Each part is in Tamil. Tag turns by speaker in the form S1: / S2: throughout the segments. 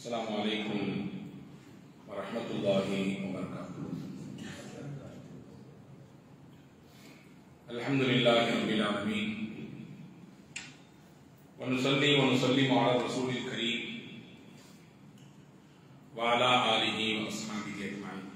S1: السلام عليكم ورحمة الله وبركاته الحمد لله رب العالمين ونصلي ونسلم على الرسول الكريم وعلى آله وأصحابه أجمعين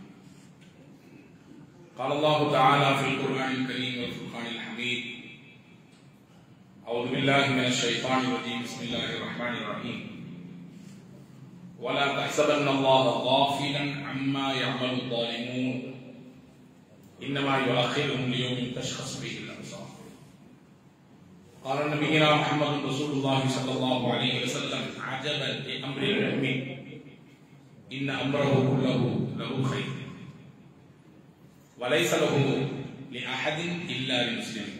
S1: قال الله تعالى في القرآن الكريم والفرقان الحميد أعوذ بالله من الشيطان الرجيم بسم الله الرحمن الرحيم ولا تحسبن الله غافلا عما يعمل الظالمون انما يؤخرهم ليوم تشخص فيه الابصار قال نبينا محمد رسول الله صلى الله عليه وسلم عجبا لامر المؤمن ان امره كله له خير وليس له لاحد الا لمسلم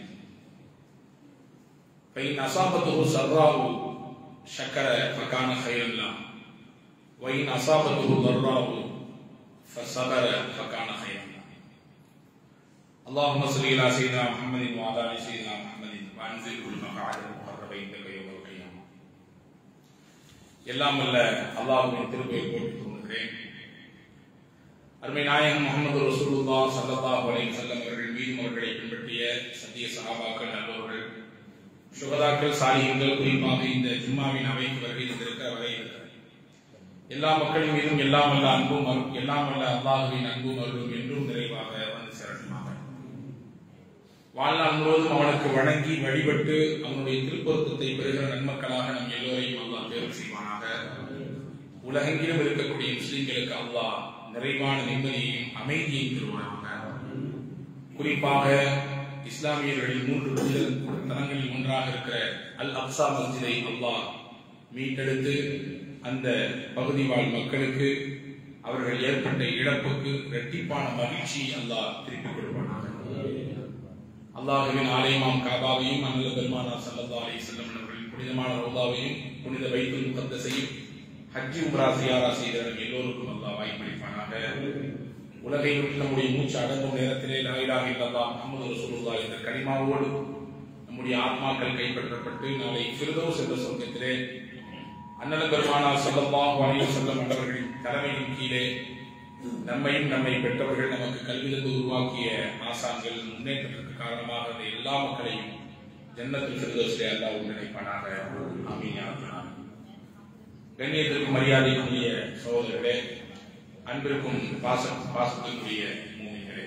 S1: فان اصابته سراء شكر فكان خيرا له وإن أصابته ضراء فصبر فكان خيرا له اللهم صل على سيدنا محمد وعلى آل سيدنا محمد وأنزله المقعد المقرب عندك يوم القيامة எல்லாம் வல்ல அல்லாஹ்வின் திருப்பெயர் போட்டுக் கொள்கிறேன் அருமை நாயகம் முகமது ரசூலுல்லா சல்லல்லாஹு அலைஹி வஸல்லம் அவர்கள் மீதும் அவர்களை பின்பற்றிய சத்திய சஹாபாக்கள் நல்லவர்கள் சுகதாக்கள் சாலிகங்கள் குறிப்பாக இந்த ஜும்மாவின் அவைக்கு வருகை தந்திருக்கிற வரை இருக்கிறார் எல்லா மக்களின் மீதும் எல்லாம் வல்ல அன்பும் அருள் எல்லாம் வல்ல அல்லாஹுவின் அன்பும் அருளும் என்றும் நிறைவாக வந்து சேரட்டுமாக வாழ்நாள் முழுவதும் அவனுக்கு வணங்கி வழிபட்டு அவனுடைய திருப்பொருத்தத்தை பெறுகிற நன்மக்களாக நம் எல்லோரையும் அல்லாஹ் தேர்வு செய்வானாக உலகெங்கிலும் இருக்கக்கூடிய முஸ்லிம்களுக்கு அல்லாஹ் நிறைவான நிம்மதியையும் அமைதியையும் தருவானாக குறிப்பாக இஸ்லாமியர்களின் மூன்று புனித தலங்களில் ஒன்றாக இருக்கிற அல் அப்சா மஸ்ஜிதை அல்லாஹ் மீட்டெடுத்து அந்த பகுதி வாழ் மக்களுக்கு அவர்கள் ஏற்பட்ட இழப்புக்கு இரட்டிப்பான மகிழ்ச்சி அல்லாஹ் திருப்பிக் கொடுப்பானாக அல்லாஹுவின் ஆலயமாம் காபாவையும் அன்னல பெருமானார் சல்லல்லா அலி செல்லம் அவர்களின் புனிதமான ரோதாவையும் புனித வைத்துல் முகத்தசையும் ஹஜ்ஜி உம்ரா சியாரா செய்தவர்கள் எல்லோருக்கும் அல்லாஹ் வாய்ப்பளிப்பானாக உலகை விட்டு நம்முடைய மூச்சு அடங்கும் நேரத்திலே லாயிலாக இல்லல்லா முகமது ரசூலுல்லா என்ற கனிமாவோடு நம்முடைய ஆத்மாக்கள் கைப்பற்றப்பட்டு நாளை ஃபிர்தௌஸ் என்ற சொர்க்கத்திலே அண்ணல பெருமானார் சொல்லல்லாஹு அலைஹி வஸல்லம் அவர்களின் தலைமையின் கீழே நம்மையும் நம்மை பெற்றவர்கள் நமக்கு கல்வியிலிருந்து உருவாக்கிய ஆசான்கள் முன்னேற்றத்திற்கு காரணமாக அந்த எல்லா மக்களையும் ஜன்னத்தில் ஃபிர்தௌஸிலே அல்லாஹ் ஒன்றிணைப்பானாக ஆமீன் யா ரப்பல் ஆலமீன். கண்ணியத்திற்கும் மரியாதைக்குரிய சகோதரர்களே அன்பிற்கும் பாச பாசத்திற்குரிய மூமிகளே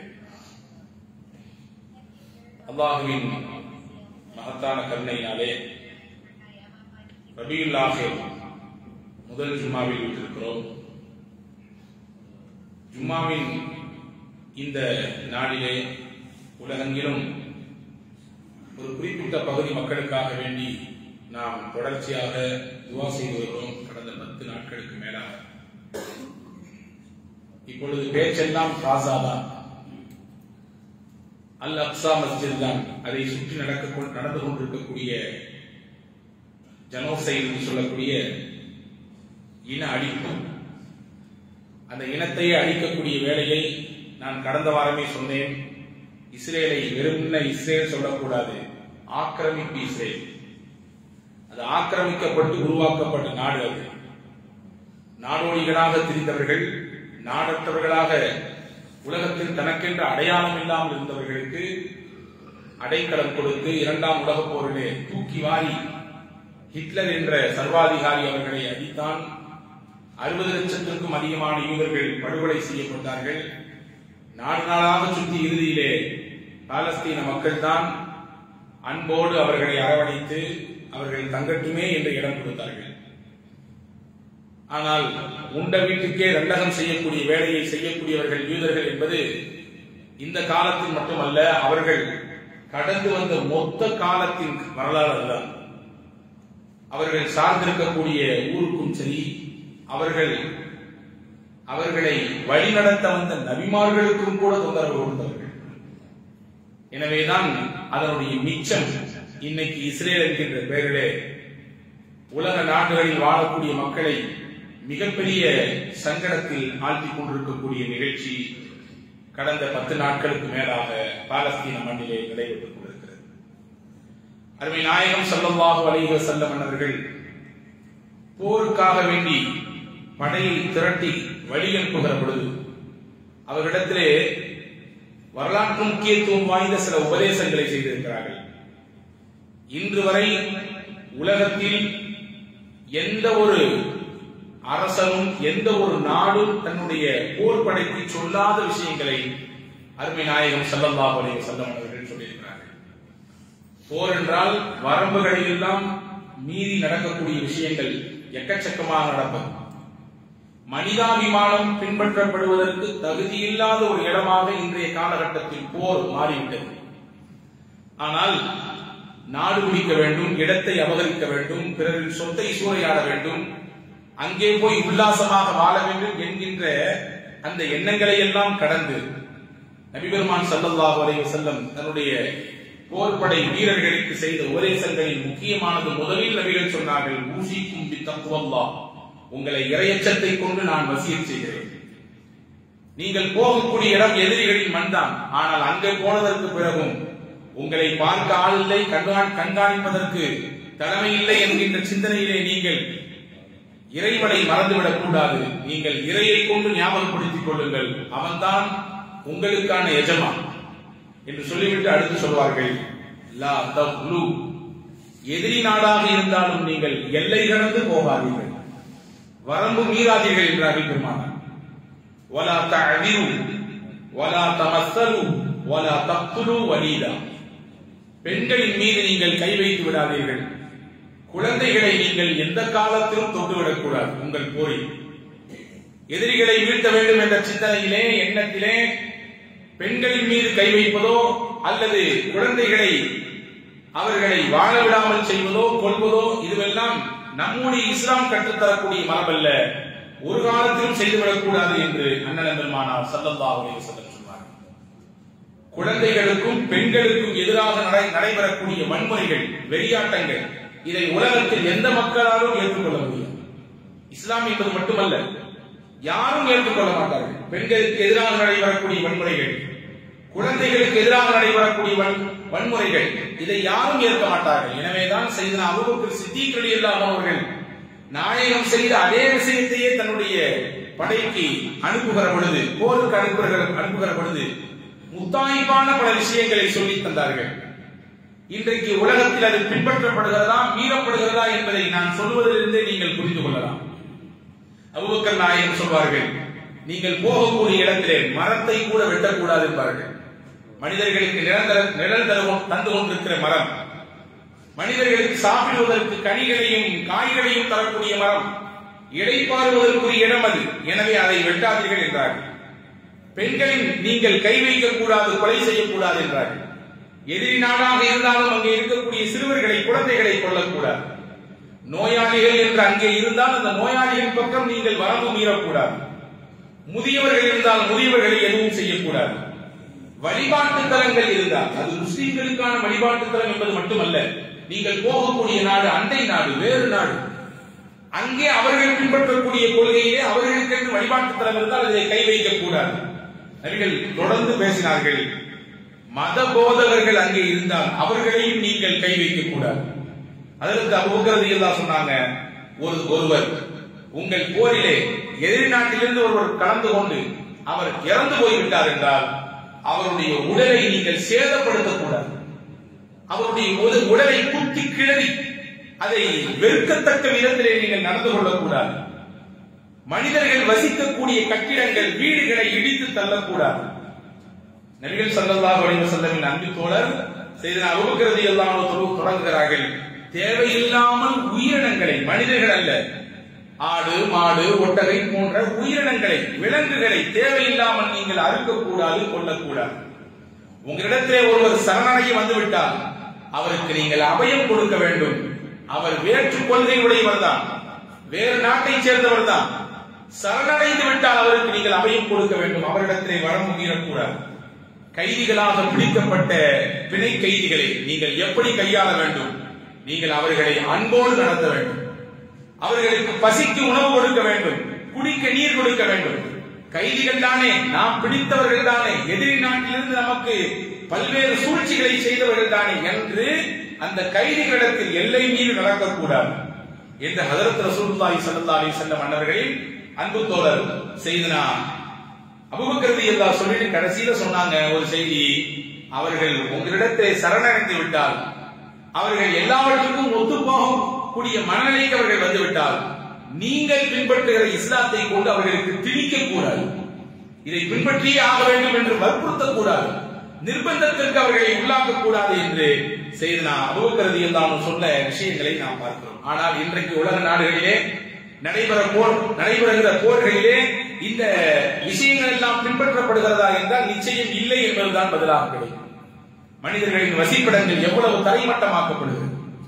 S1: அல்லாஹுவின் மகத்தான கருணையினாலே ரபியுல் ஆஹிர் முதல் ஜும்மாவில் விட்டிருக்கிறோம் ஜும்மாவின் இந்த நாளிலே உலகெங்கிலும் ஒரு குறிப்பிட்ட பகுதி மக்களுக்காக வேண்டி நாம் தொடர்ச்சியாக துவா செய்து வருகிறோம் கடந்த பத்து நாட்களுக்கு மேலாக இப்பொழுது பேச்செல்லாம் காசா தான் அல் அக்ஸா மஸ்ஜித் தான் அதை சுற்றி நடக்க நடந்து கொண்டிருக்கக்கூடிய ஜனோசைட் என்று சொல்லக்கூடிய இன அழிப்பு அந்த இனத்தையே அழிக்கக்கூடிய வேலையை நான் கடந்த வாரமே சொன்னேன் இஸ்ரேலை வெறும்ன இஸ்ரேல் சொல்லக்கூடாது ஆக்கிரமிப்பு இஸ்ரேல் அது ஆக்கிரமிக்கப்பட்டு உருவாக்கப்பட்ட நாடு அது நாடோடிகளாக திரிந்தவர்கள் நாடற்றவர்களாக உலகத்தில் தனக்கென்ற அடையாளம் இல்லாமல் இருந்தவர்களுக்கு அடைக்கலம் கொடுத்து இரண்டாம் உலகப் போரிலே தூக்கி வாரி ஹிட்லர் என்ற சர்வாதிகாரி அவர்களை அடித்தான் அறுபது லட்சத்திற்கும் அதிகமான யூதர்கள் படுகொலை செய்யப்பட்டார்கள் நாடு நாளாக சுற்றி இறுதியிலே பாலஸ்தீன மக்கள் தான் அன்போடு அவர்களை அரவணைத்து அவர்கள் தங்கட்டுமே என்று இடம் கொடுத்தார்கள் ஆனால் உண்ட வீட்டுக்கே தண்டகம் செய்யக்கூடிய வேலையை செய்யக்கூடியவர்கள் யூதர்கள் என்பது இந்த காலத்தில் மட்டுமல்ல அவர்கள் கடந்து வந்த மொத்த காலத்தின் வரலாறு அதுதான் அவர்கள் சார்ந்திருக்கக்கூடிய ஊருக்கும் சரி அவர்கள் அவர்களை வழிநடத்த வந்த நபிமார்களுக்கும் கூட தொந்தரவு கொடுத்தவர்கள் எனவேதான் அதனுடைய மிச்சம் இன்னைக்கு இஸ்ரேல் என்கின்ற பெயரிலே உலக நாடுகளில் வாழக்கூடிய மக்களை மிகப்பெரிய சங்கடத்தில் ஆழ்த்திக் கொண்டிருக்கக்கூடிய நிகழ்ச்சி கடந்த பத்து நாட்களுக்கு மேலாக பாலஸ்தீன மண்ணிலே நடைபெற்றுக் கொண்டிருக்கிறது அருமை நாயகம் ஸல்லல்லாஹு அலைஹி வஸல்லம் அவர்கள் போருக்காக வேண்டி படையை திரட்டி வழி அனுப்புகிற பொழுது அவர்களிடத்திலே வரலாற்று முக்கியத்துவம் வாய்ந்த சில உபதேசங்களை செய்திருக்கிறார்கள் இன்று வரை உலகத்தில் எந்த ஒரு அரசனும் எந்த ஒரு நாடும் தன்னுடைய போர் படைக்கு சொல்லாத விஷயங்களை அருமை நாயகம் ஸல்லல்லாஹு அலைஹி வஸல்லம் அவர்கள் சொல்லியிருக்கிறார்கள் போர் என்றால் வரம்புகளில் எல்லாம் மீறி நடக்கக்கூடிய விஷயங்கள் எக்கச்சக்கமாக நடப்பது மனிதாபிமானம் பின்பற்றப்படுவதற்கு தகுதியில்லாத ஒரு இடமாக இன்றைய காலகட்டத்தில் போர் மாறிவிட்டது ஆனால் நாடு பிடிக்க வேண்டும் இடத்தை அபகரிக்க வேண்டும் பிறரின் சொத்தை சூறையாட வேண்டும் அங்கே போய் உல்லாசமாக வாழ வேண்டும் என்கின்ற அந்த எண்ணங்களை எல்லாம் கடந்து நபிபெருமான் ஸல்லல்லாஹு அலைஹி வஸல்லம் தன்னுடைய போர்படை வீரர்களுக்கு செய்த உபதேசங்களில் முக்கியமானது முதலில் நபிகள் சொன்னார்கள் ஊசிக்கும் பித்தக்குவல்லாஹ் உங்களை இரையச்சத்தை கொண்டு நான் வசியத் செய்கிறேன் நீங்கள் போகக்கூடிய இடம் எதிரிகளின் மண்தான் ஆனால் அங்கே போனதற்கு பிறகும் உங்களை பார்க்க ஆள் இல்லை கண்காணி- கண்காணிப்பதற்கு தலைமை இல்லை என்கின்ற சிந்தனையிலே நீங்கள் இறைவனை மறந்துவிடக் கூடாது நீங்கள் இறையை கொண்டு ஞாபகப்படுத்திக் கொள்ளுங்கள் அவன்தான் உங்களுக்கான எஜமான் என்று சொல்லிவிட்டு அடுத்து சொல்வார்கள் லா தஃப்லு எதிரி நாடாக இருந்தாலும் நீங்கள் எல்லை கடந்து போகாதீர்கள் வரம்பு மீறாதீர்கள் என்றார்கள் பெருமானார் வலா தஅதிரு வலா தமஸ்ஸலு வலா தக்துலு வலீதா பெண்களின் மீது நீங்கள் கை வைத்து விடாதீர்கள் குழந்தைகளை நீங்கள் எந்த காலத்திலும் தொட்டுவிடக் கூடாது உங்கள் போரில் எதிரிகளை வீழ்த்த வேண்டும் என்ற சிந்தனையிலே எண்ணத்திலே பெண்களின் மீது கை வைப்பதோ அல்லது குழந்தைகளை அவர்களை வாழ விடாமல் செய்வதோ கொள்வதோ இதுவெல்லாம் நம்முடைய இஸ்லாம் கற்றுத்தரக்கூடிய மரபல்ல ஒரு காலத்திலும் செய்துவிடக் கூடாது என்று அண்ணன் பெருமானார் ஸல்லல்லாஹு அலைஹி வஸல்லம் சொன்னார் குழந்தைகளுக்கும் பெண்களுக்கும் எதிராக நடை- நடைபெறக்கூடிய வன்முறைகள் வெறியாட்டங்கள் இதை உலகத்தில் எந்த மக்களாலும் ஏற்றுக்கொள்ள முடியாது இஸ்லாம் என்பது மட்டுமல்ல யாரும் ஏற்றுக்கொள்ள மாட்டார்கள் பெண்களுக்கு எதிராக நடைபெறக்கூடிய வன்முறைகள் குழந்தைகளுக்கு எதிராக நடைபெறக்கூடிய வன்- வன்முறைகள் இதை யாரும் ஏற்க மாட்டார்கள் எனவேதான் செய்த அபுபக்கர் சித்திக் ரலியல்லாஹு அவர்கள் நாயகம் செய்த அதே விஷயத்தையே தன்னுடைய படைக்கு அனுப்புகிற பொழுது போருக்கு அனுப்புகிற அனுப்புகிற பொழுது முத்தாய்ப்பான பல விஷயங்களை சொல்லி தந்தார்கள் இன்றைக்கு உலகத்தில் அது பின்பற்றப்படுகிறதா மீறப்படுகிறதா என்பதை நான் சொல்வதிலிருந்தே நீங்கள் புரிந்து கொள்ளலாம் அபூபக்கர் நாயகம் சொல்வார்கள் நீங்கள் போகக்கூடிய இடத்திலே மரத்தை கூட வெட்டக்கூடாது என்பார்கள் மனிதர்களுக்கு நிரந்தர நிழல் தரும் தந்து கொண்டிருக்கிற மரம் மனிதர்களுக்கு சாப்பிடுவதற்கு கனிகளையும் காய்களையும் தரக்கூடிய மரம் இடைப்பாறுவதற்குரிய இடம் அது எனவே அதை வெட்டாதீர்கள் என்றார்கள் பெண்களின் நீங்கள் கை வைக்கக் கூடாது கொலை செய்யக்கூடாது என்றார்கள் எதிரி நாடாக இருந்தாலும் அங்கே இருக்கக்கூடிய சிறுவர்களை குழந்தைகளை கொல்லக்கூடாது நோயாளிகள் என்று அங்கே இருந்தால் அந்த நோயாளியின் பக்கம் நீங்கள் வரம்பு மீறக்கூடாது முதியவர்கள் இருந்தால் முதியவர்களை எதுவும் செய்யக்கூடாது வழிபாட்டு தலங்கள் இருந்தால் அது முஸ்லிம்களுக்கான வழிபாட்டு தலம் என்பது மட்டுமல்ல நீங்கள் போகக்கூடிய நாடு அண்டை நாடு வேறு நாடு அங்கே அவர்கள் பின்பற்றக்கூடிய கொள்கையிலே அவர்களுக்கென்று வழிபாட்டு தலம் இருந்தால் அதை கை வைக்கக் கூடாது நபிகள் தொடர்ந்து பேசினார்கள் மத போதகர்கள் அங்கே இருந்தால் அவர்களையும் நீங்கள் கை வைக்கக் கூடாது அதற்கு அபூபக்கர் எல்லாம் சொன்னாங்க ஒரு ஒருவர் உங்கள் போரிலே எதிரி நாட்டிலிருந்து ஒருவர் கலந்து கொண்டு அவர் இறந்து போய்விட்டார் என்றால் அவருடைய உடலை நீங்கள் சேதப்படுத்தக்கூடாது அவருடைய உட- உடலை குத்தி கிளறி அதை வெறுக்கத்தக்க விதத்திலே நீங்கள் நடந்து கொள்ளக்கூடாது மனிதர்கள் வசிக்கக்கூடிய கட்டிடங்கள் வீடுகளை இடித்து தள்ளக்கூடாது நபிகள் ஸல்லல்லாஹு அலைஹி வஸல்லமின் அன்பு தோழர் செய்தன அபூபக்கர் ரலியல்லாஹு அன்ஹு தொடங்குகிறார்கள் தேவையில்லாமல் உயிரினங்களை மனிதர்கள் அல்ல ஆடு மாடு ஒட்டகை போன்ற உயிரினங்களை விலங்குகளை தேவையில்லாமல் நீங்கள் அறுக்கக்கூடாது கொல்லக்கூடாது உங்களிடத்திலே ஒருவர் சரணடைய வந்துவிட்டால் அவருக்கு நீங்கள் அபயம் கொடுக்க வேண்டும் அவர் வேற்று கொள்கை உடையவர் தான் வேறு நாட்டைச் சேர்ந்தவர் தான் சரணடைந்து விட்டால் அவருக்கு நீங்கள் அபயம் கொடுக்க வேண்டும் அவரிடத்திலே வரம்பு மீறக்கூடாது கைதிகளாக பிடிக்கப்பட்ட பிணை கைதிகளை நீங்கள் எப்படி கையாள வேண்டும் நீங்கள் அவர்களை அன்போடு நடத்த வேண்டும் அவர்களுக்கு பசிக்கு உணவு கொடுக்க வேண்டும் குடிக்க நீர் கொடுக்க வேண்டும் கைதிகள் தானே நாம் பிடித்தவர்கள் தானே எதிரி நாட்டிலிருந்து நமக்கு பல்வேறு சூழ்ச்சிகளை செய்தவர்கள் தானே என்று அந்த கைதிகளிடத்தில் எல்லை மீறி நடக்கக்கூடாது என்று ஹதரத் ரசூலுல்லாஹி ஸல்லல்லாஹு அலைஹி வஸல்லம் அன்னவர்களின் அன்பு தோழர் செய்தனா அபுபக்கரதி எல்லா சொல்லிட்டு கடைசியில சொன்னாங்க ஒரு செய்தி அவர்கள் உங்களிடத்தை சரணடைந்து விட்டால் அவர்கள் எல்லாவற்றுக்கும் ஒத்து போகக்கூடிய மனநிலைக்கு அவர்கள் வந்து விட்டால் நீங்கள் பின்பற்றுகிற இஸ்லாத்தை கொண்டு அவர்களுக்கு திணிக்க கூடாது இதை பின்பற்றியே ஆக வேண்டும் என்று வற்புறுத்தக் கூடாது நிர்பந்தத்திற்கு அவர்களை உள்ளாக்க கூடாது என்று செய்தனா அபுபக்கரதி எல்லாம் சொன்ன விஷயங்களை நாம் பார்க்கிறோம் ஆனால் இன்றைக்கு உலக நாடுகளிலே நடைபெற போர் நடைபெறுகிற போர்களிலே இந்த விஷயங்கள் எல்லாம் பின்பற்றப்படுகிறதா என்றால் நிச்சயம் இல்லை என்பதுதான் பதிலாக கிடைக்கும் மனிதர்களின் வசிப்பிடங்கள் எவ்வளவு தரைமட்டமாக்கப்படுகிறது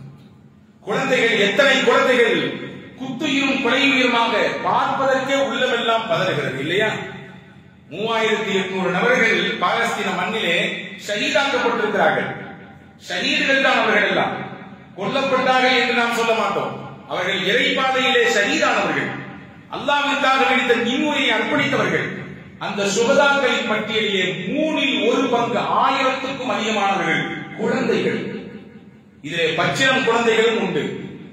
S1: குழந்தைகள் எத்தனை குழந்தைகள் குத்துயிரும் கொலையுயிருமாக பார்ப்பதற்கே உள்ளமெல்லாம் பதறுகிறது இல்லையா மூவாயிரத்தி எட்நூறு நபர்கள் பாலஸ்தீன மண்ணிலே ஷஹீதாக்கப்பட்டிருக்கிறார்கள் ஷஹீதுகள் தான் அவர்கள் எல்லாம் கொல்லப்பட்டார்கள் என்று நாம் சொல்ல மாட்டோம் அவர்கள் இறைப்பாதையிலே ஷஹீதானவர்கள் அல்லாவிற்காக நினைத்த இன்னுரையை அர்ப்பணித்தவர்கள் அந்த சுகதாக்களின் பட்டியலிலே மூணில் ஒரு பங்கு ஆயிரத்துக்கும் அதிகமானவர்கள் குழந்தைகள் இதிலே பச்சிலம் குழந்தைகளும் உண்டு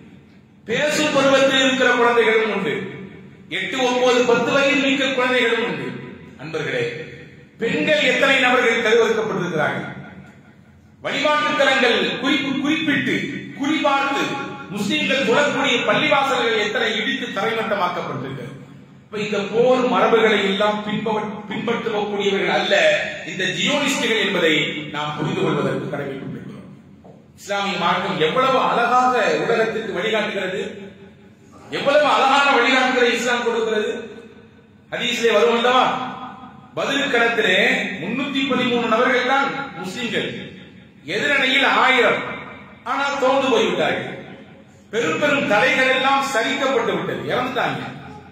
S1: பேசும் பருவத்தில் இருக்கிற குழந்தைகளும் உண்டு எட்டு ஒன்பது பத்து வயது மிக்க குழந்தைகளும் உண்டு அன்பர்களே பெண்கள் எத்தனை நபர்கள் கருவறுக்கப்பட்டிருக்கிறார்கள் வழிபாட்டு தலங்கள் குறிப்பு குறிப்பிட்டு குறிபார்த்து முஸ்லிம்கள் தொழக்கூடிய பள்ளிவாசல்கள் எத்தனை இடித்து தரைமட்டமாக்கப்பட்டிருக்கிறது இப்ப இந்த போர் மரபுகளை எல்லாம் பின்பற்ற பின்பற்றக்கூடியவர்கள் அல்ல இந்த ஜியோனிஸ்டுகள் என்பதை நாம் புரிந்து கொள்வதற்கு கடமைப்பட்டிருக்கிறோம் இஸ்லாமிய மார்க்கம் எவ்வளவு அழகாக உலகத்திற்கு வழிகாட்டுகிறது எவ்வளவு அழகான வழிகாட்டுகளை இஸ்லாம் கொடுக்கிறது ஹதீஸ்லே வரும் அல்லவா பதில் களத்திலே முன்னூத்தி பதிமூணு நபர்கள் தான் முஸ்லிம்கள் எதிரணையில் ஆயிரம் ஆனால் தோண்டு போய்விட்டார்கள் பெரும் பெரும் தலைகள் எல்லாம் சரிக்கப்பட்டு விட்டது இறந்துட்டாங்க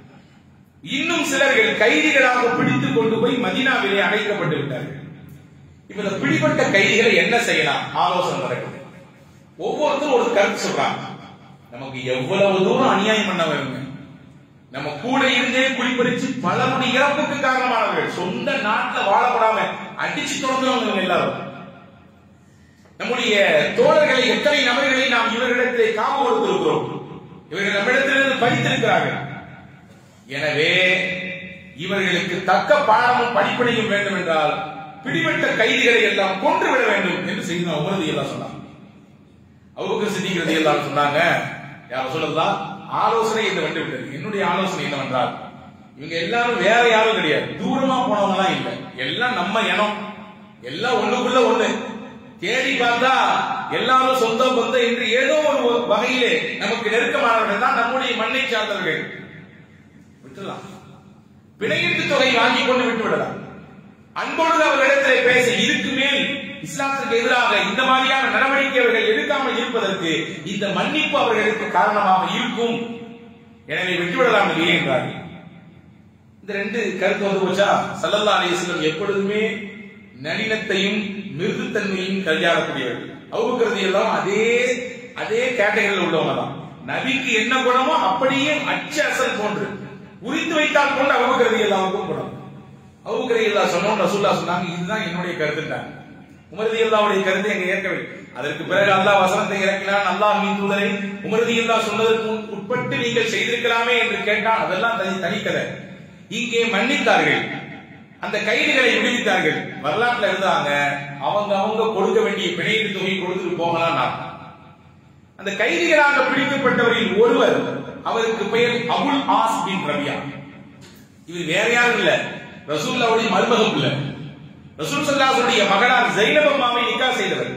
S1: இன்னும் சிலர்கள் கைதிகளாக பிடித்துக் கொண்டு போய் மதினாவிலே அடைக்கப்பட்டு விட்டார்கள் இப்ப இந்த பிடிப்பட்ட கைதிகளை என்ன செய்யலாம் ஆலோசனை நடக்குது ஒவ்வொருத்தரும் ஒரு கருத்து சொல்றாங்க நமக்கு எவ்வளவு தூரம் அநியாயம் பண்ண வேணுங்க நம்ம கூட இருந்தே குளிப்பறிச்சு பல மணி இறப்புக்கு காரணமானவர்கள் சொந்த நாட்டுல வாழப்படாம அடிச்சு தொடர்ந்தவங்க எல்லாரும் நம்முடைய தோழர்களை எத்தனை நபர்களை நாம் இவர்களிடத்திலே காம கொடுத்திருக்கிறோம் இவர்கள் நம்மிடத்திலிருந்து பறித்திருக்கிறார்கள் எனவே இவர்களுக்கு தக்க பாடமும் படிப்படையும் வேண்டும் என்றால் பிடிபட்ட கைதிகளை எல்லாம் கொன்று விட வேண்டும் என்று செய்து உமரதி எல்லாம் சொன்னாங்க அவுக்கு சிந்திக்கிறது எல்லாம் சொன்னாங்க யார் சொல்லலாம் ஆலோசனை என்று வந்து விட்டது என்னுடைய ஆலோசனை என்னவென்றால் இவங்க எல்லாரும் வேற யாரும் கிடையாது தூரமா போனவங்க எல்லாம் இல்லை எல்லாம் நம்ம இனம் எல்லாம் ஒண்ணுக்குள்ள ஒண்ணு தேடி பார்த்தா எல்லாரும் சொந்த பந்த என்று ஏதோ ஒரு வகையிலே நமக்கு நெருக்கமானவர்கள் தான் நம்முடைய மண்ணை சார்ந்தவர்கள் விட்டுலாம் பிணையீட்டு தொகை வாங்கி கொண்டு விட்டு விடலாம் அன்போடு அவர்களிடத்திலே பேச இதுக்கு மேல் இஸ்லாத்துக்கு எதிராக இந்த மாதிரியான நடவடிக்கை அவர்கள் எடுக்காமல் இருப்பதற்கு இந்த மன்னிப்பு அவர்களுக்கு காரணமாக இருக்கும் எனவே விட்டுவிடலாம் இல்லையே என்றார்கள் இந்த ரெண்டு கருத்து வந்து போச்சா சல்லல்லா அலிஸ்லம் எப்பொழுதுமே நளினத்தையும் மிருதுத்தன்மையும் கையாளக்கூடியவர்கள் அவுக்கிறது எல்லாம் அதே அதே கேட்டகரியில் உள்ளவங்க தான் நபிக்கு என்ன குணமோ அப்படியே அச்ச அசல் போன்று உரித்து வைத்தால் போன்று அவுக்கிறது எல்லாருக்கும் குணம் அவுக்கிறது எல்லா சொன்னோம் ரசூல்லா சொன்னாங்க இதுதான் என்னுடைய கருத்துட்டாங்க உமரதி அல்லாவுடைய கருத்தை எங்க ஏற்கவில்லை அதற்கு பிறகு அல்லாஹ் வசனத்தை இறக்கினான் அல்லாஹ் மீன் தூதரை உமரதி அல்லா சொன்னதற்கு உட்பட்டு நீங்கள் செய்திருக்கலாமே என்று கேட்டால் அதெல்லாம் தனி தனிக்கதை இங்கே மன்னித்தார்கள் அந்த கைதிகளை விடுவித்தார்கள் வரலாற்றுல இருந்தாங்க அவங்க அவங்க கொடுக்க வேண்டிய பிணையீட்டு தொகை கொடுத்துட்டு போகலாம் அந்த கைதிகளாக பிடிக்கப்பட்டவரில் ஒருவர் அவருக்கு பெயர் அபுல் ஆஸ் பின் ரபியா இவர் வேற யாரும் இல்ல ரசூல்லாவுடைய மருமகம் இல்ல ரசூல் சல்லாசுடைய மகளார் ஜைனப் அம்மாவை நிக்கா செய்தவர்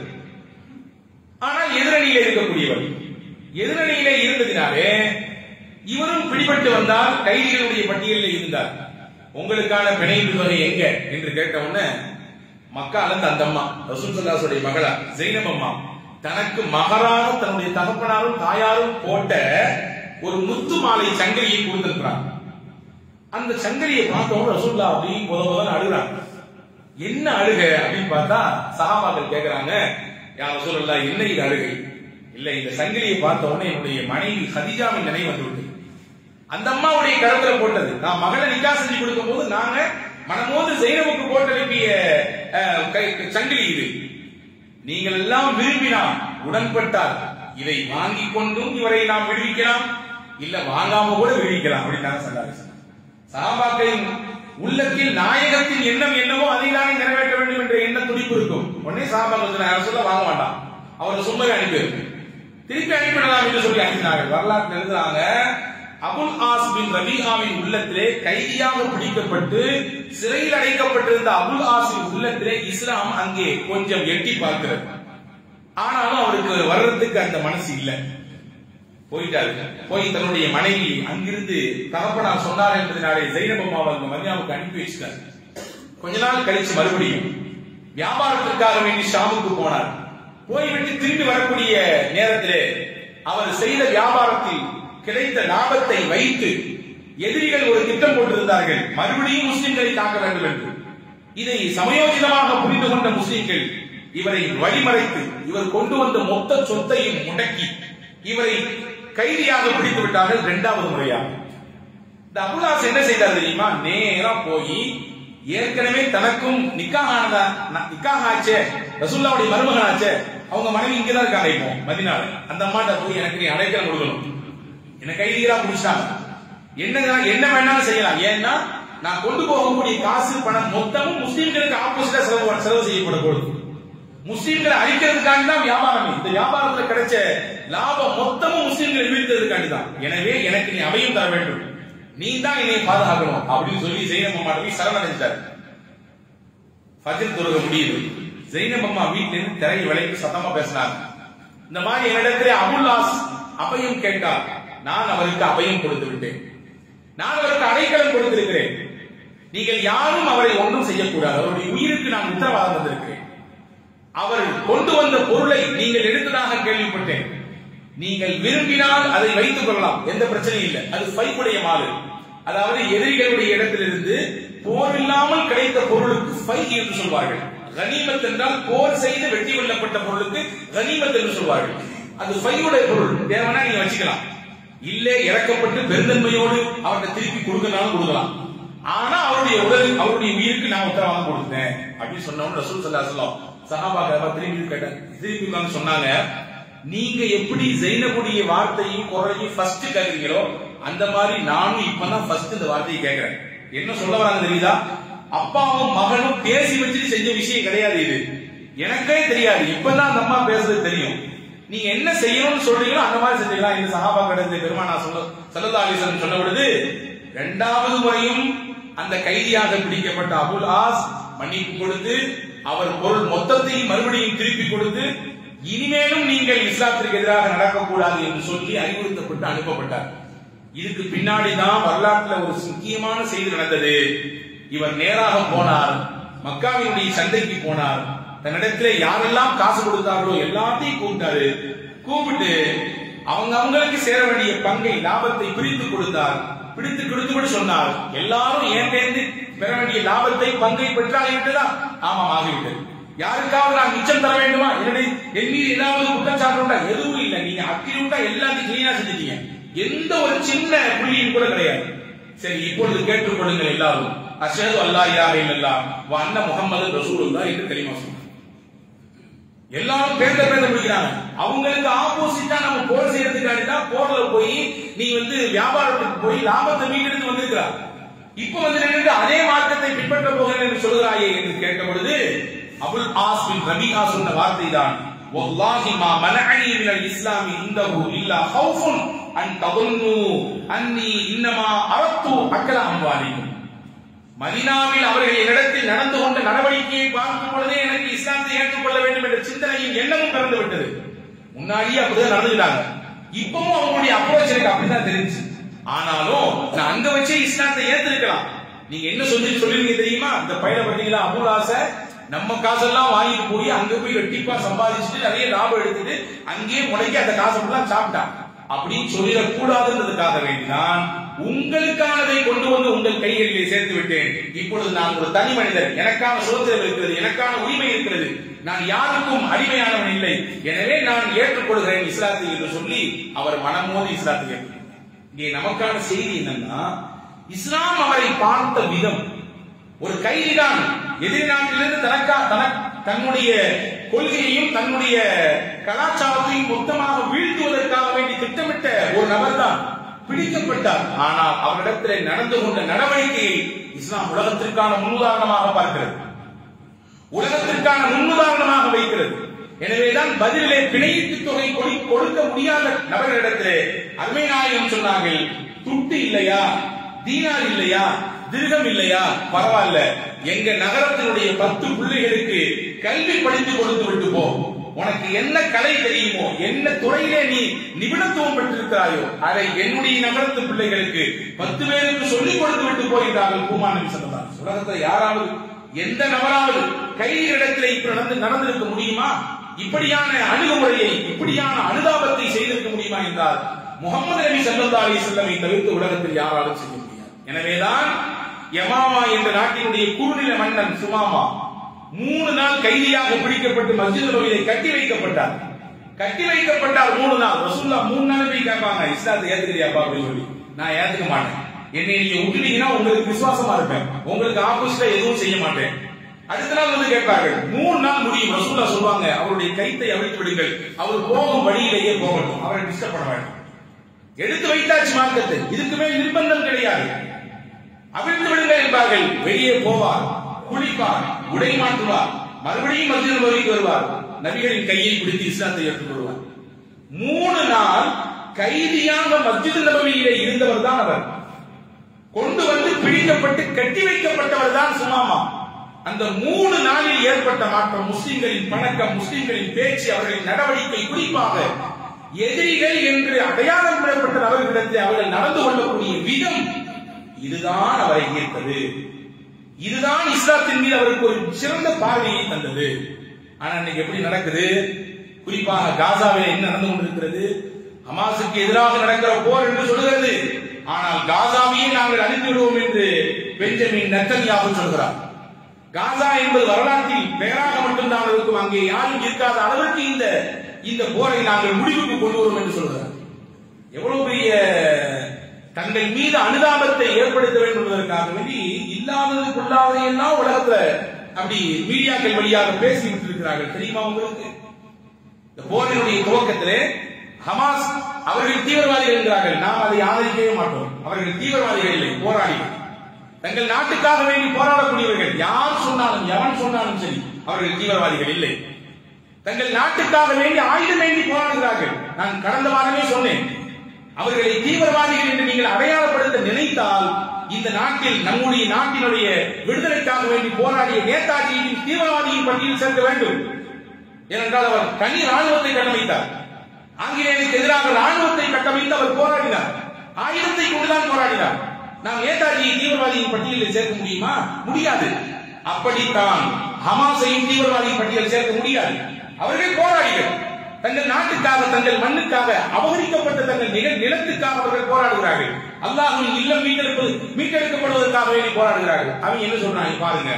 S1: ஆனால் எதிரணியில இருக்கக்கூடியவர் எதிரணியில இருந்ததினாலே இவரும் பிடிபட்டு வந்தால் கைதிகளுடைய பட்டியலில் இருந்தார் உங்களுக்கான பிணைப்பு தொகை எங்க என்று கேட்ட உடனே மக்கள் அந்த அந்த அம்மா ரசூல் சல்லாசுடைய மகளா ஜெயினப் அம்மா தனக்கு மகராக தன்னுடைய தகப்பனாரும் தாயாரும் போட்ட ஒரு முத்து மாலை சங்கிலியை கொடுத்திருக்கிறார் அந்த சங்கிலியை பார்த்தவங்க ரசூல்லா அப்படி முத முதல்ல அழுகிறாங்க என்ன அழுக அப்படின்னு பார்த்தா சகாபாக்கள் கேக்குறாங்க யார் ரசூல்லா என்ன இது அழுகை இல்ல இந்த சங்கிலியை பார்த்த உடனே என்னுடைய மனைவி ஹதிஜாவின் நினைவு வந்து விட்டது அந்த அம்மாவுடைய கருத்துல போட்டது நான் மகளை நிக்கா செஞ்சு கொடுக்கும் போது நாங்க மனமோது ஜெயினமுக்கு போட்டு அனுப்பிய அஹ், கை- சங்கிலி இது நீங்கள் எல்லாம் விரும்பினால் உடன்பட்டால் இதை வாங்கிக் கொண்டும் இவரை நாம் விடுவிக்கலாம் இல்ல வாங்காம கூட விடுவிக்கலாம் அப்படின்னு சொன்னாங்க சஹாபாக்களின் உள்ளத்தில் நாயகத்தின் எண்ணம் என்னவோ அதை தானே நிறைவேற்ற வேண்டும் என்ற எண்ண துடிப்பு இருக்கும் உடனே சஹாபாக்கள் சொன்னாங்க சொல்ல வாங்க மாட்டான் அவரை சும்மரை அனுப்பியிருக்கு திருப்பி அனுப்பிடலாம் என்று சொல்லி அனுப்பினார்கள் வரலாற்று எழுதுறாங்க அபுல் ஆஸ் பின் ரபீஹாவின் உள்ளத்திலே கைதியாக பிடிக்கப்பட்டு சிறையில் அடைக்கப்பட்டிருந்த அபுல் ஆஸின் உள்ளத்திலே இஸ்லாம் அங்கே கொஞ்சம் எட்டி பார்க்கிறது ஆனாலும் அவருக்கு வர்றதுக்கு அந்த மனசு இல்லை போயிட்டாரு போய் தன்னுடைய மனைவி அங்கிருந்து தகப்பனார் சொன்னார் என்பதனாலே ஜெயினபம்மாவை அந்த மதியாவுக்கு அனுப்பி வச்சுட்டார் கொஞ்ச நாள் கழிச்சு மறுபடியும் வியாபாரத்திற்காக வேண்டி ஷாமுக்கு போனார் போய்விட்டு திரும்பி வரக்கூடிய நேரத்திலே அவர் செய்த வியாபாரத்தில் கிடைத்த லாபத்தை வைத்து எதிரிகள் ஒரு திட்டம் போட்டிருந்தார்கள் மறுபடியும் முஸ்லிம்களை தாக்க வேண்டும் என்று இதை சமயோஜிதமாக புரிந்து கொண்ட முஸ்லிம்கள் இவரை வழிமறைத்து இவர் கொண்டு வந்த மொத்த சொத்தையும் முடக்கி இவரை கைதியாக பிடித்து விட்டார்கள் இரண்டாவது முறையாக இந்த அபுல்லாஸ் என்ன செய்தார் தெரியுமா நேரா போய் ஏற்கனவே தனக்கும் நிக்காக ஆனதா நிக்காக ஆச்சே ரசூல்லாவுடைய மருமகன் ஆச்சே அவங்க மனைவி இங்கதான் இருக்காங்க இப்போ மதினால அந்த அம்மாட்ட போய் எனக்கு நீ அடைக்கலம் கொடுக்கணும் என்ன கைதிகளா பிடிச்சாங்க என்ன என்ன வேணாலும் செய்யலாம் ஏன்னா நான் கொண்டு போகக்கூடிய காசு பணம் மொத்தமும் முஸ்லீம்களுக்கு ஆப்போசிட்டா செலவு செலவு செய்யப்பட போகுது முஸ்லீம்களை அழிக்கிறதுக்காண்டி தான் வியாபாரம் இந்த வியாபாரத்துல கிடைச்ச லாபம் மொத்தமும் முஸ்லீம்களை வீழ்த்ததுக்காண்டி தான் எனவே எனக்கு நீ அவையும் தர வேண்டும் நீ தான் என்னை பாதுகாக்கணும் அப்படின்னு சொல்லி ஜெயினப் அம்மா போய் சரணடைஞ்சார் ஃபஜர் தொழுக முடியுது ஜெயினப் அம்மா வீட்டுல இருந்து திரையை விலைக்கு சத்தமா பேசினார் இந்த மாதிரி என்னிடத்திலே அபுல்லாஸ் அபயம் கேட்டார் நான் அவருக்கு அபயம் கொடுத்து விட்டேன் நான் அவருக்கு அடைக்கலம் கொடுத்திருக்கிறேன் நீங்கள் யாரும் அவரை ஒன்றும் செய்யக்கூடாது அவருடைய உயிருக்கு நான் உத்தரவாதம் வந்திருக்கிறேன் அவர் கொண்டு வந்த பொருளை நீங்கள் எடுத்ததாக கேள்விப்பட்டேன் நீங்கள் விரும்பினால் அதை வைத்துக் கொள்ளலாம் எந்த பிரச்சனையும் இல்லை அது ஃபைக்குடைய மாறு அதாவது எதிரிகளுடைய இடத்திலிருந்து போர் இல்லாமல் கிடைத்த பொருளுக்கு ஃபை என்று சொல்வார்கள் கனிமத் என்றால் போர் செய்து வெற்றி கொள்ளப்பட்ட பொருளுக்கு கனிமத் என்று சொல்வார்கள் அது ஃபையுடைய பொருள் தேவனா நீங்க வச்சுக்கலாம் இல்லே இறக்கப்பட்டு பெருந்தன்மையோடு அவர்கிட்ட திருப்பி கொடுக்கனாலும் கொடுக்கலாம் ஆனா அவருடைய உடல் அவருடைய உயிருக்கு நான் உத்தரவாதம் கொடுத்தேன் அப்படின்னு சொன்னவங்க ரசூல் சல்லா சொல்லம் சஹாபாக திரும்பி கேட்டாங்க திரும்பி வந்து சொன்னாங்க நீங்க எப்படி ஜெயினபுடைய வார்த்தையும் குரலையும் ஃபர்ஸ்ட் கேக்குறீங்களோ அந்த மாதிரி நானும் இப்பதான் ஃபர்ஸ்ட் இந்த வார்த்தையை கேட்கிறேன் என்ன சொல்ல வராங்க தெரியுதா அப்பாவும் மகனும் பேசி வச்சுட்டு செஞ்ச விஷயம் கிடையாது இது எனக்கே தெரியாது இப்பதான் அந்த அம்மா பேசுறது தெரியும் நீங்க என்ன செய்யணும்னு சொல்றீங்களோ அந்த மாதிரி செஞ்சுக்கலாம் இந்த சஹாபா கடந்த பெருமானா சொல்ல சல்லல்லா அலிஸ்லம் சொன்ன பொழுது இரண்டாவது முறையும் அந்த கைதியாக பிடிக்கப்பட்ட அபுல் ஆஸ் மன்னிப்பு கொடுத்து அவர் பொருள் மொத்தத்தையும் மறுபடியும் திருப்பி கொடுத்து இனிமேலும் நீங்கள் இஸ்லாத்திற்கு எதிராக நடக்கக்கூடாது என்று சொல்லி அறிவுறுத்தப்பட்டு அனுப்பப்பட்டார் இதுக்கு பின்னாடி தான் வரலாற்றுல ஒரு முக்கியமான செய்தி நடந்தது இவர் நேராக போனார் மக்காவினுடைய சந்தைக்கு போனார் தன்னிடத்துல யாரெல்லாம் காசு கொடுத்தார்களோ எல்லாத்தையும் கூப்பிட்டாரு கூப்பிட்டு அவங்க அவங்களுக்கு சேர வேண்டிய பங்கை லாபத்தை பிரித்து கொடுத்தார் பிடித்து கொடுத்துவிட்டு சொன்னார் எல்லாரும் ஏன் சேர்ந்து பெற வேண்டிய லாபத்தை பங்கை பெற்றாகிவிட்டதா ஆமாம் ஆகிவிட்டது யாருக்காவது நான் மிச்சம் தர வேண்டுமா என்னுடைய என் மீது ஏதாவது குற்றச்சாட்டு உண்டா எதுவும் இல்லை நீங்க அக்கிரிட்டா எல்லாத்தையும் கிளீனா செஞ்சிட்டீங்க எந்த ஒரு சின்ன புள்ளியும் கூட கிடையாது சரி இப்பொழுது கேட்டுக்கொள்ளுங்கள் எல்லாரும் அஷது அல்லா யார் இல்லல்லா வ அண்ண முகமது ரசூலுல்லா என்று தெரியுமா சொன்னார் எல்லாரும் பேந்த பேந்த முடிக்கிறாங்க அவங்களுக்கு ஆப்போசிட்டா நம்ம போர் செய்யறதுக்காண்டி தான் போர்ல போய் நீ வந்து வியாபாரத்துக்கு போய் லாபத்தை மீட்டெடுத்து வந்திருக்கிறா இப்ப வந்து நின்று அதே மார்க்கத்தை பின்பற்ற போகிறேன் என்று சொல்கிறாயே என்று கேட்ட பொழுது அபுல் ஆஸ் பின் ரபியா சொன்ன வார்த்தை தான் والله ما منعني من الاسلام عنده الا خوف ان تظنوا اني انما اردت اكل اموالكم மதினாவில் அவர்கள் என்னிடத்தில் நடந்து கொண்ட நடவடிக்கையை பார்க்கும் பொழுதே எனக்கு இஸ்லாத்தை ஏற்றுக்கொள்ள வேண்டும் என்ற சிந்தனையும் எண்ணமும் பிறந்து விட்டது முன்னாடியே அப்படிதான் நடந்துட்டாங்க இப்பவும் அவங்களுடைய அப்ரோச் எனக்கு அப்படிதான் தெரிஞ்சு ஆனாலும் நான் அங்க வச்சே இஸ்லாத்தை ஏத்திருக்கலாம் நீங்க என்ன சொல்லி சொல்லுவீங்க தெரியுமா இந்த பையனை பார்த்தீங்களா அபுல் ஆசை நம்ம காசெல்லாம் வாங்கிட்டு போய் அங்க போய் வெட்டிப்பா சம்பாதிச்சுட்டு நிறைய லாபம் எடுத்துட்டு அங்கேயே முடக்கி அந்த காசை ஃபுல்லா சாப்பிட்டான் அப்படின்னு சொல்லிடக்கூடாதுன்றதுக்காக வேண்டிதான் உங்களுக்கானதை கொண்டு வந்து உங்கள் கைகளிலே சேர்த்து விட்டேன் இப்பொழுது நான் ஒரு தனி மனிதர் எனக்கான சுதந்திரம் இருக்கிறது எனக்கான உரிமை இருக்கிறது நான் யாருக்கும் அடிமையானவன் இல்லை எனவே நான் ஏற்றுக்கொள்கிறேன் இஸ்லாத்தை என்று சொல்லி அவர் மனமோதி இஸ்லாத்தை ஏற்று இங்கே நமக்கான செய்தி என்னன்னா இஸ்லாம் அவரை பார்த்த விதம் ஒரு கைதிதான் எதிர்நாட்டிலிருந்து தனக்கா தனக்கு தன்னுடைய கொள்கையையும் தன்னுடைய கலாச்சாரத்தையும் மொத்தமாக வீழ்த்துவதற்காக வேண்டி திட்டமிட்ட ஒரு நபர் தான் பிடிக்கப்பட்டார் ஆனால் அவரிடத்திலே நடந்து கொண்ட நடவடிக்கையை இஸ்லாம் உலகத்திற்கான முன்னுதாரணமாக பார்க்கிறது உலகத்திற்கான முன்னுதாரணமாக வைக்கிறது எனவேதான் பதிலே பிணையீட்டு தொகை கொடி- கொடுக்க முடியாத நபர்களிடத்திலே அருமை நாயகம் சொன்னார்கள் துட்டு இல்லையா தீனார் இல்லையா திருகம் இல்லையா பரவாயில்ல எங்க நகரத்தினுடைய பத்து பிள்ளைகளுக்கு கல்வி படித்து கொடுத்து விட்டு போ உனக்கு என்ன கலை தெரியுமோ என்ன துறையிலே நீ நிபுணத்துவம் பெற்றிருக்கிறாயோ அதை என்னுடைய நகரத்து பிள்ளைகளுக்கு பத்து பேருக்கு சொல்லிக் கொடுத்து விட்டு போகிறார்கள் பூமானவி சொல்லலாம் உலகத்துல யாராவது எந்த நபராவது கைதிகளிடத்திலே இப்ப நடந்து நடந்திருக்க முடியுமா இப்படியான அணுகுமுறையை இப்படியான அனுதாபத்தை செய்திருக்க முடியுமா என்றால் முகமது நபி ஸல்லல்லாஹு அலைஹி வஸல்லமை தவிர்த்து உலகத்தில் யாராலும் செய்ய முடியாது எனவேதான் யமாமா என்ற நாட்டினுடைய குறுநில மன்னன் சுமாமா மூணு நாள் கைதியாக பிடிக்கப்பட்டு மஸ்ஜித் நபவியிலே கட்டி வைக்கப்பட்டார் கட்டி வைக்கப்பட்டார் மூணு நாள் ரசூல்லா மூணு நாள் போய் கேட்பாங்க இஸ்லாத்தை ஏத்துக்கிறியாப்பா அப்படின்னு சொல்லி நான் ஏத்துக்க மாட்டேன் என்னை நீங்க விட்டுட்டீங்கன்னா உங்களுக்கு விசுவாசமா இருப்பேன் உங்களுக்கு ஆப்போசிட்டா எதுவும் செய்ய மாட்டேன் அடுத்த நாள் வந்து கேட்பார்கள் மூணு நாள் முடியும் ரசூல்லா சொல்லுவாங்க அவருடைய கைத்தை அவிழ்த்து விடுங்கள் அவர் போகும் வழியிலேயே போகட்டும் அவரை டிஸ்டர்ப் பண்ண வேண்டாம் எடுத்து வைத்தாச்சு மார்க்கத்தை இதுக்கு மேல் நிர்பந்தம் கிடையாது அவிழ்த்து விடுங்கள் என்பார்கள் வெளியே போவார் குளிப்பார் உடை மாற்றுவார் மறுபடியும் மஸ்ஜித் நபவிக்கு வருவார் நபிகளின் கையை பிடித்து இஸ்லாத்தை ஏற்றுக்கொள்வார் மூணு நாள் கைதியாக மஸ்ஜித் நபவியிலே இருந்தவர் தான் அவர் கொண்டு வந்து பிடிக்கப்பட்டு கட்டி வைக்கப்பட்டவர் தான் சுமாமா அந்த மூணு நாளில் ஏற்பட்ட மாற்றம் முஸ்லிம்களின் பழக்கம் முஸ்லிம்களின் பேச்சு அவர்களின் நடவடிக்கை குறிப்பாக எதிரிகள் என்று அடையாளம் பெறப்பட்ட நபர்களிடத்தில் அவர்கள் நடந்து கொள்ளக்கூடிய விதம் இதுதான் அவரை ஈர்த்தது இதுதான் இஸ்லாத்தின் மீது அவருக்கு ஒரு சிறந்த பார்வையை தந்தது ஆனா இன்னைக்கு எப்படி நடக்குது குறிப்பாக காசாவிலே என்ன நடந்து கொண்டிருக்கிறது ஹமாஸுக்கு எதிராக நடக்கிற போர் என்று சொல்கிறது ஆனால் காசாவையே நாங்கள் அழித்து விடுவோம் என்று பெஞ்சமின் நெத்தன்யாகு சொல்கிறார் காசா என்பது வரலாற்றில் பெயராக மட்டும்தான் இருக்கும் அங்கே யாரும் இருக்காத அளவிற்கு இந்த இந்த போரை நாங்கள் முடிவுக்கு கொண்டு வருவோம் என்று சொல்கிறார் எவ்வளவு பெரிய தங்கள் மீது அனுதாபத்தை ஏற்படுத்த வேண்டும் என்பதற்காக வேண்டி இல்லாதது கொள்ளாததை எல்லாம் உலகத்துல அப்படி மீடியாக்கள் வழியாக பேசி விட்டிருக்கிறார்கள் தெரியுமா உங்களுக்கு இந்த போரினுடைய துவக்கத்திலே ஹமாஸ் அவர்கள் தீவிரவாதிகள் என்கிறார்கள் நாம் அதை ஆதரிக்கவே மாட்டோம் அவர்கள் தீவிரவாதிகள் இல்லை போராளிகள் தங்கள் நாட்டுக்காக வேண்டி போராடக்கூடியவர்கள் யார் சொன்னாலும் எவன் சொன்னாலும் சரி அவர்கள் தீவிரவாதிகள் இல்லை தங்கள் நாட்டுக்காக வேண்டி ஆயுதம் வேண்டி போராடுகிறார்கள் நான் கடந்த வாரமே சொன்னேன் அவர்களை தீவிரவாதிகள் என்று நீங்கள் அடையாளப்படுத்த நினைத்தால் இந்த நாட்டில் நம்முடைய நாட்டினுடைய விடுதலைக்காக வேண்டி போராடிய நேதாஜியின் தீவிரவாதியின் பட்டியலில் சேர்க்க வேண்டும் ஏனென்றால் அவர் தனி ராணுவத்தை கட்டமைத்தார் ஆங்கிலேயருக்கு எதிராக ராணுவத்தை கட்டமைத்து அவர் போராடினார் ஆயுதத்தை கொண்டுதான் போராடினார் நாம் நேதாஜியை தீவிரவாதியின் பட்டியலில் சேர்க்க முடியுமா முடியாது அப்படித்தான் ஹமாஸையும் தீவிரவாதியின் பட்டியலில் சேர்க்க முடியாது அவர்கள் போராடிகள் தங்கள் நாட்டுக்காக தங்கள் மண்ணுக்காக அபகரிக்கப்பட்ட தங்கள் நில நிலத்துக்காக அவர்கள் போராடுகிறார்கள் அல்லாஹின் இல்லம் மீட்டெடுப்பது மீட்டெடுக்கப்படுவதற்காக வேண்டி போராடுகிறார்கள் அவங்க என்ன சொல்றாங்க பாருங்க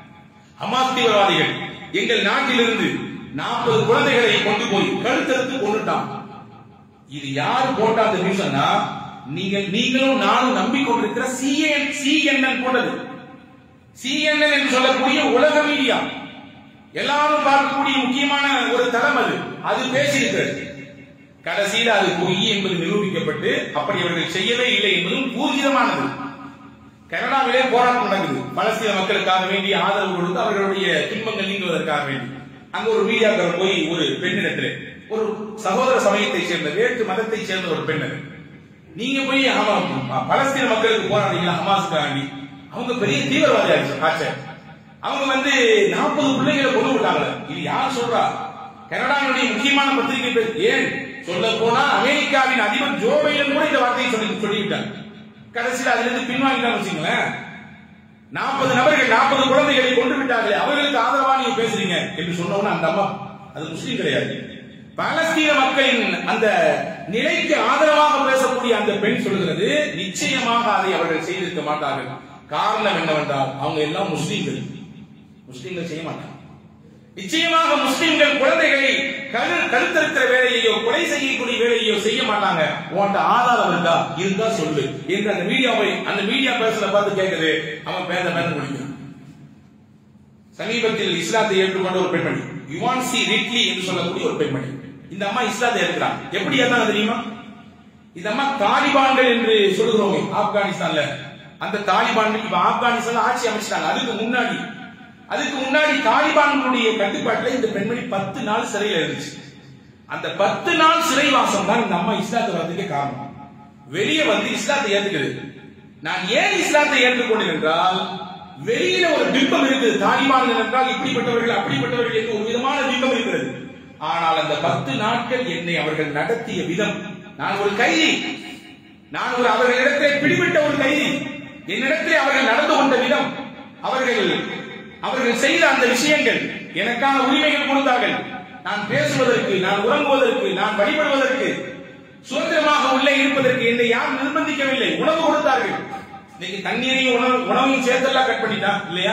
S1: ஹமாஸ் தீவிரவாதிகள் எங்கள் நாட்டிலிருந்து நாற்பது குழந்தைகளை கொண்டு போய் கழுத்தறுத்து கொண்டுட்டான் இது யார் போட்ட அந்த நியூஸ்னா நீங்கள் நீங்களும் நானும் நம்பிக்கொண்டிருக்கிற சிஎன் சிஎன்என் போட்டது சிஎன்என் என்று சொல்லக்கூடிய உலக மீடியா எல்லாரும் பார்க்கக்கூடிய முக்கியமான ஒரு தளம் அது அது பேசியிருக்கிறது கடைசியில் அது பொய் என்பது நிரூபிக்கப்பட்டு அப்படி அவர்கள் செய்யவே இல்லை என்பதும் பூஜிதமானது கனடாவிலே போராட்டம் நடக்குது பலஸ்தீன மக்களுக்காக வேண்டி ஆதரவு கொடுத்து அவர்களுடைய துன்பங்கள் நீங்குவதற்காக வேண்டி அங்க ஒரு மீடியாக்காரர் போய் ஒரு பெண்ணிடத்திலே ஒரு சகோதர சமயத்தை சேர்ந்த வேற்று மதத்தை சேர்ந்த ஒரு பெண் அது. நீங்க போய் ஆமா, பலஸ்தீன மக்களுக்கு போராடுறீங்களா ஹமாஸுக்காக வேண்டி அவங்க பெரிய தீவிரவாதி ஆச்சு ஆச்சு அவங்க வந்து நாற்பது பிள்ளைகளை கொண்டு விட்டாங்க இது யார் சொல்றா கனடாவினுடைய முக்கியமான பத்திரிகை பேர் ஏன் சொல்ல போனா அமெரிக்காவின் அதிபர் ஜோ பைடன் கூட இந்த வார்த்தையை சொல்லி சொல்லிவிட்டார் கடைசியில் அதுல இருந்து பின்வாங்கிட்டாங்க வச்சுங்களேன் நாற்பது நபர்கள் நாற்பது குழந்தைகளை கொண்டு விட்டார்களே அவர்களுக்கு ஆதரவா நீங்க பேசுறீங்க என்று சொன்னோம்னா அந்த அம்மா அது முஸ்லீம் கிடையாது பாலஸ்தீன மக்களின் அந்த நிலைக்கு ஆதரவாக பேசக்கூடிய அந்த பெண் சொல்கிறது நிச்சயமாக அதை அவர்கள் செய்திருக்க மாட்டார்கள் காரணம் என்னவென்றால் அவங்க எல்லாம் முஸ்லீம்கள் முஸ்லீம்கள் செய்ய மாட்டாங்க நிச்சயமாக முஸ்லிம்கள் குழந்தைகளை கரு கருத்தறுக்கிற வேலையையோ கொலை செய்யக்கூடிய வேலையையோ செய்ய மாட்டாங்க உன்கிட்ட ஆதாரம் இருக்கா இருந்தா சொல்லு என்று அந்த மீடியாவை அந்த மீடியா பேசுறத பார்த்து கேட்குது அவன் பேச பேச முடியும் சமீபத்தில் இஸ்லாத்தை ஏற்றுக்கொண்ட ஒரு பெண்மணி யுவான் சி ரிட்லி என்று சொல்லக்கூடிய ஒரு பெண்மணி இந்த அம்மா இஸ்லாத்தை ஏற்கிறாங்க எப்படி ஏத்தாங்க தெரியுமா இந்த அம்மா தாலிபான்கள் என்று சொல்லுகிறோமே ஆப்கானிஸ்தான்ல அந்த தாலிபான்கள் இப்ப ஆப்கானிஸ்தான் ஆட்சி அமைச்சிட்டாங்க அதுக்கு முன்னாடி அதுக்கு முன்னாடி தாலிபான்களுடைய கட்டுப்பாட்டுல இந்த பெண்மணி பத்து நாள் சிறையில் இருந்துச்சு அந்த பத்து நாள் சிறைவாசம் தான் இந்த அம்மா இஸ்லாத்தை வரதுக்கு காரணம் வெளியே வந்து இஸ்லாத்தை ஏத்துக்குது நான் ஏன் இஸ்லாத்தை ஏற்றுக்கொண்டேன் என்றால் வெளியில ஒரு பிம்பம் இருக்குது தாலிபான்கள் என்றால் இப்படிப்பட்டவர்கள் அப்படிப்பட்டவர்கள் என்று ஒரு விதமான பிம்பம் இருக்கிறது ஆனால் அந்த பத்து நாட்கள் என்னை அவர்கள் நடத்திய விதம் நான் ஒரு கைதி நான் ஒரு அவர்களிடத்திலே பிடிபட்ட ஒரு கைதி என்னிடத்திலே அவர்கள் நடந்து கொண்ட விதம் அவர்கள் அவர்கள் செய்த அந்த விஷயங்கள் எனக்கான உரிமைகள் கொடுத்தார்கள் நான் பேசுவதற்கு நான் உறங்குவதற்கு நான் வழிபடுவதற்கு சுதந்திரமாக உள்ளே இருப்பதற்கு என்னை யாரும் நிர்பந்திக்கவில்லை உணவு கொடுத்தார்கள் இன்னைக்கு தண்ணீரையும் உணவு உணவையும் சேர்த்தெல்லாம் கட் பண்ணிட்டா இல்லையா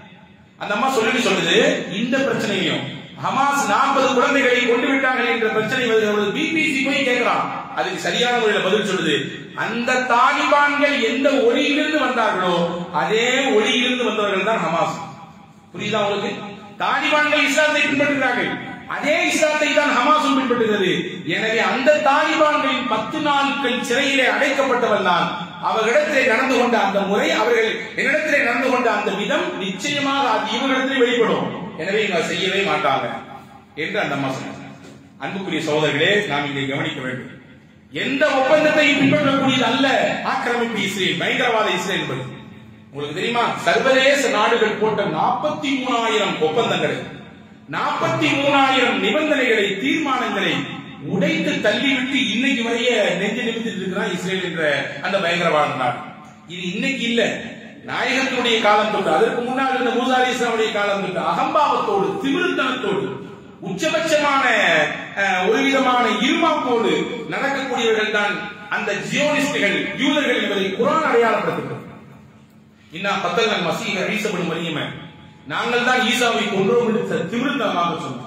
S1: அந்த அம்மா சொல்லிட்டு சொல்லுது இந்த பிரச்சனையும் ஹமாஸ் நாற்பது குழந்தைகளை கொண்டு விட்டார்கள் என்ற பிரச்சனை வருகிறது பிபிசி போய் கேட்கிறான் அதுக்கு சரியான முறையில் பதில் சொல்லுது அந்த தாலிபான்கள் எந்த ஒளியிலிருந்து வந்தார்களோ அதே ஒளியிலிருந்து வந்தவர்கள் தான் ஹமாஸ் புரியுதா உங்களுக்கு தாலிபான்கள் இஸ்லாத்தை பின்பற்றுகிறார்கள் அதே இஸ்லாத்தை தான் ஹமாஸும் பின்பற்றுகிறது எனவே அந்த தாலிபான்களின் பத்து நாட்கள் சிறையிலே அடைக்கப்பட்டவன் தான் அவர்களிடத்திலே நடந்து கொண்ட அந்த முறை அவர்கள் என்னிடத்திலே நடந்து கொண்ட அந்த விதம் நிச்சயமாக அது இவர்களிடத்திலே வெளிப்படும் எனவே இவங்க செய்யவே மாட்டாங்க என்று அந்த அம்மா சொன்னாங்க அன்புக்குரிய சகோதரர்களே நாம் இங்கே கவனிக்க வேண்டும் எந்த ஒப்பந்தத்தையும் பின்பற்றக்கூடியது அல்ல ஆக்கிரமிப்பு இஸ்ரேல் பயங்கரவாத இஸ்ரேல் என்பது உங்களுக்கு தெரியுமா சர்வதேச நாடுகள் போட்ட நாற்பத்தி மூணாயிரம் ஒப்பந்தங்களை நாற்பத்தி மூணாயிரம் நிபந்தனைகளை தீர்மானங்களை உடைத்து தள்ளிவிட்டு இன்னைக்கு வரைய நெஞ்சு நிமித்திட்டு இருக்கிறான் இஸ்ரேல் என்ற அந்த பயங்கரவாத நாடு இது இன்னைக்கு இல்ல நாயகத்தினுடைய காலம் தொட்டு அதற்கு முன்னால் இருந்த மூசா அலி இஸ்லாமுடைய காலம் தொட்டு அகம்பாவத்தோடு திமிருத்தனத்தோடு உச்சபட்சமான அஹ், ஒரு விதமான இருமாப்போடு நடக்கக்கூடியவர்கள் தான் அந்த ஜியோனிஸ்டுகள் யூதர்கள் என்பதை குரான் அடையாளப்படுத்துகிறது இன்னா கத்தல் மசீக ஈசபடி மரியம நாங்கள் தான் ஈசாவை கொன்றோம் என்று திமிருத்தனமாக சொன்னோம்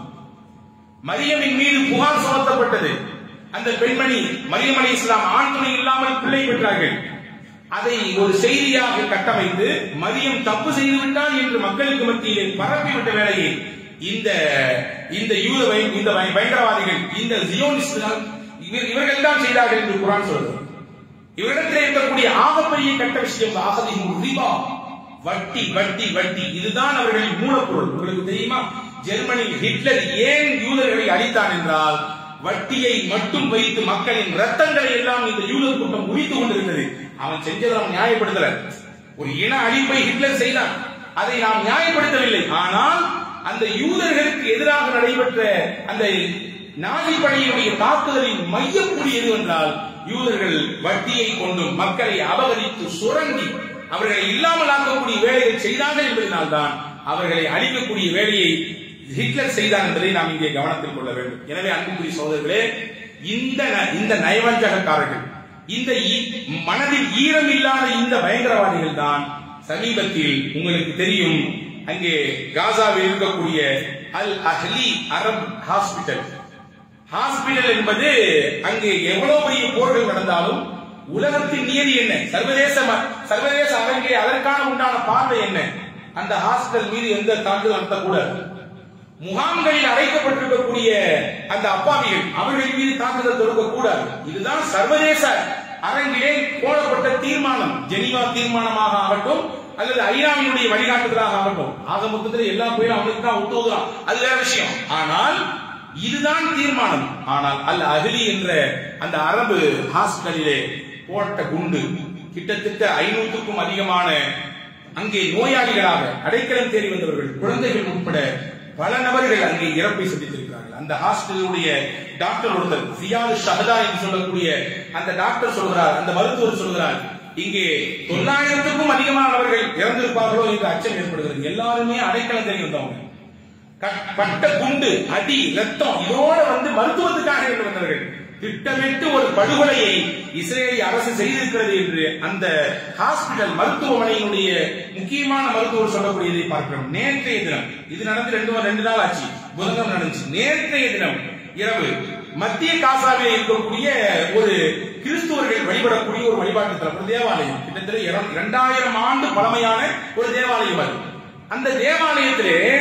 S1: மரியமின் மீது புகார் சுமத்தப்பட்டது அந்த பெண்மணி மரியம் அலி இஸ்லாம் ஆண் துணை இல்லாமல் பிள்ளை பெற்றார்கள் அதை ஒரு செய்தியாக கட்டமைத்து மரியம் தப்பு செய்து விட்டால் என்று மக்களுக்கு மத்தியிலே பரப்பிவிட்ட வேளையை இந்த இந்த யூத பய- இந்த பய- பயங்கரவாதிகள் இந்த ஜியோனிஸ்டுகள் இவர் இவர்கள் தான் செய்தார்கள் என்று குரான் சொல்றது இவரிடத்தில் இருக்கக்கூடிய ஆகப்பெரிய கட்ட விஷயம் ஆகதியும் ரிபா வட்டி வட்டி வட்டி இதுதான் அவர்களின் மூலப்பொருள் உங்களுக்கு தெரியுமா ஜெர்மனியில் ஹிட்லர் ஏன் யூதர்களை அழித்தான் என்றால் வட்டியை மட்டும் வைத்து மக்களின் ரத்தங்களை எல்லாம் இந்த யூத கூட்டம் உரித்துக் கொண்டிருந்தது அவன் செஞ்சதை அவன் நியாயப்படுத்தல ஒரு இன அழிப்பை ஹிட்லர் செய்தான் அதை நாம் நியாயப்படுத்தவில்லை ஆனால் அந்த யூதர்களுக்கு எதிராக நடைபெற்ற அந்த நாதி படையினுடைய தாக்குதலின் மையப்புள்ளி எது என்றால் யூதர்கள் வட்டியை கொண்டும் மக்களை அபகரித்து சுரண்டி அவர்களை இல்லாமல் ஆக்கக்கூடிய வேலைகள் செய்தார்கள் என்பதனால்தான் அவர்களை அழிக்கக்கூடிய வேலையை ஹிட்லர் செய்தான் என்பதை நாம் இங்கே கவனத்தில் கொள்ள வேண்டும் எனவே அன்புக்குரிய சகோதரர்களே இந்த ந- இந்த நயவஞ்சகக்காரர்கள் இந்த ஈ- மனதில் ஈரம் இல்லாத இந்த பயங்கரவாதிகள் தான் சமீபத்தில் உங்களுக்கு தெரியும் அங்கே காசாவில் இருக்கக்கூடிய Al Ahli Arab hospital hospital என்பது அங்கே எவ்வளவு பெரிய போர்கள் நடந்தாலும் உலகத்தின் நியதி என்ன சர்வதேச ம- சர்வதேச அரங்கிலே அதற்கான உண்டான பார்வை என்ன அந்த ஹாஸ்பிட்டல் மீது எந்த தாக்குதல் நடத்தக்கூடாது முகாம்களில் அடைக்கப்பட்டிருக்கக்கூடிய அந்த அப்பாவிகள் அவர்கள் மீது தாக்குதல் தொடுக்கக்கூடாது இதுதான் சர்வதேச அரங்கிலே போடப்பட்ட தீர்மானம் ஜெனீவா தீர்மானமாக ஆகட்டும் அல்லது ஐநாவினுடைய வழிகாட்டுதலாக ஆகட்டும் ஆக மொத்தத்தில் எல்லா பேரும் அவனுக்கு தான் ஒத்துவதுதான் அது வேற விஷயம் ஆனால் இதுதான் தீர்மானம் ஆனால் அல் அஹ்லி என்ற அந்த அரபு ஹாஸ்பிட்டலிலே போட்ட குண்டு கிட்டத்தட்ட ஐநூற்றுக்கும் அதிகமான அங்கே நோயாளிகளாக அடைக்கலம் தேடி வந்தவர்கள் குழந்தைகள் உட்பட பல நபர்கள் அங்கே இறப்பை சந்தித்திருக்கிறார்கள் அந்த ஹாஸ்பிட்டலுடைய டாக்டர் ஒருத்தர் ஜியாது ஷஹதா என்று சொல்லக்கூடிய அந்த டாக்டர் சொல்கிறார் அந்த மருத்துவர் சொல்கிறார் இங்கே தொள்ளாயிரத்துக்கும் அதிகமானவர்கள் இறந்திருப்பார்களோ என்று அச்சம் ஏற்படுகிறது எல்லாருமே அடைக்கலம் தேடி வந்தவங்க கட்- பட்ட குண்டு அடி ரத்தம் இதோட வந்து மருத்துவத்துக்காக என்று வந்தவர்கள் திட்டமிட்டு ஒரு படுகொலையை இஸ்ரேலி அரசு செய்திருக்கிறது என்று அந்த ஹாஸ்பிட்டல் மருத்துவமனையினுடைய முக்கியமான மருத்துவர் சொல்லக்கூடியதை பார்க்கிறோம் நேற்றைய தினம் இது நடந்து ரெண்டு ரெண்டு நாள் ஆச்சு புதன்கிழமை நடந்துச்சு நேற்றைய தினம் இரவு மத்திய காசாவிலே இருக்கக்கூடிய ஒரு கிறிஸ்துவர்கள் வழிபடக்கூடிய ஒரு வழிபாட்டு தலம் ஒரு தேவாலயம் கிட்டத்தட்ட இர- இரண்டாயிரம் ஆண்டு பழமையான ஒரு தேவாலயம் அது அந்த தேவாலயத்திலே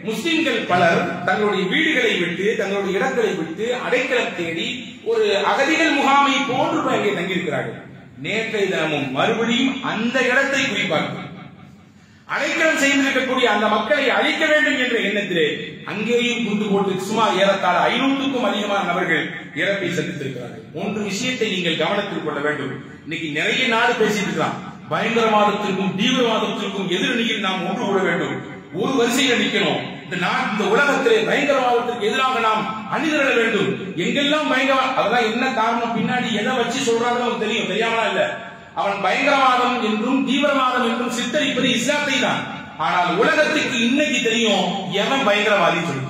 S1: முஸ்லிம்கள் பலர் தங்களுடைய வீடுகளை விட்டு தங்களுடைய இடங்களை விட்டு அடைக்கலம் தேடி ஒரு அகதிகள் முகாமை போன்று அங்கே தங்கியிருக்கிறார்கள் நேற்றைய தினமும் மறுபடியும் அந்த இடத்தை குறிப்பார்கள் அடைக்கலம் செய்திருக்கக்கூடிய அந்த மக்களை அழிக்க வேண்டும் என்ற எண்ணத்திலே அங்கேயும் குண்டு போட்டு சுமார் ஏறத்தாழ ஐநூற்றுக்கும் அதிகமான நபர்கள் இறப்பை சந்தித்திருக்கிறார்கள் ஒன்று விஷயத்தை நீங்கள் கவனத்தில் கொள்ள வேண்டும் இன்னைக்கு நிறைய நாடு பேசிட்டு இருக்கலாம் பயங்கரவாதத்திற்கும் தீவிரவாதத்திற்கும் எதிரணியில் நாம் ஒன்று கூட வேண்டும் ஒரு வரிசையில் நிற்கணும் இந்த நாட்டு இந்த உலகத்திலே பயங்கரவாதத்திற்கு எதிராக நாம் அணிதிரள வேண்டும் எங்கெல்லாம் பயங்கரவாதம் அதெல்லாம் என்ன காரணம் பின்னாடி எதை வச்சு சொல்றாங்கன்னு அவனுக்கு தெரியும் தெரியாமலா இல்ல அவன் பயங்கரவாதம் என்றும் தீவிரவாதம் என்றும் சித்தரிப்பது இஸ்லாத்தை தான் ஆனால் உலகத்துக்கு இன்னைக்கு தெரியும் எவன் பயங்கரவாதி சொல்லி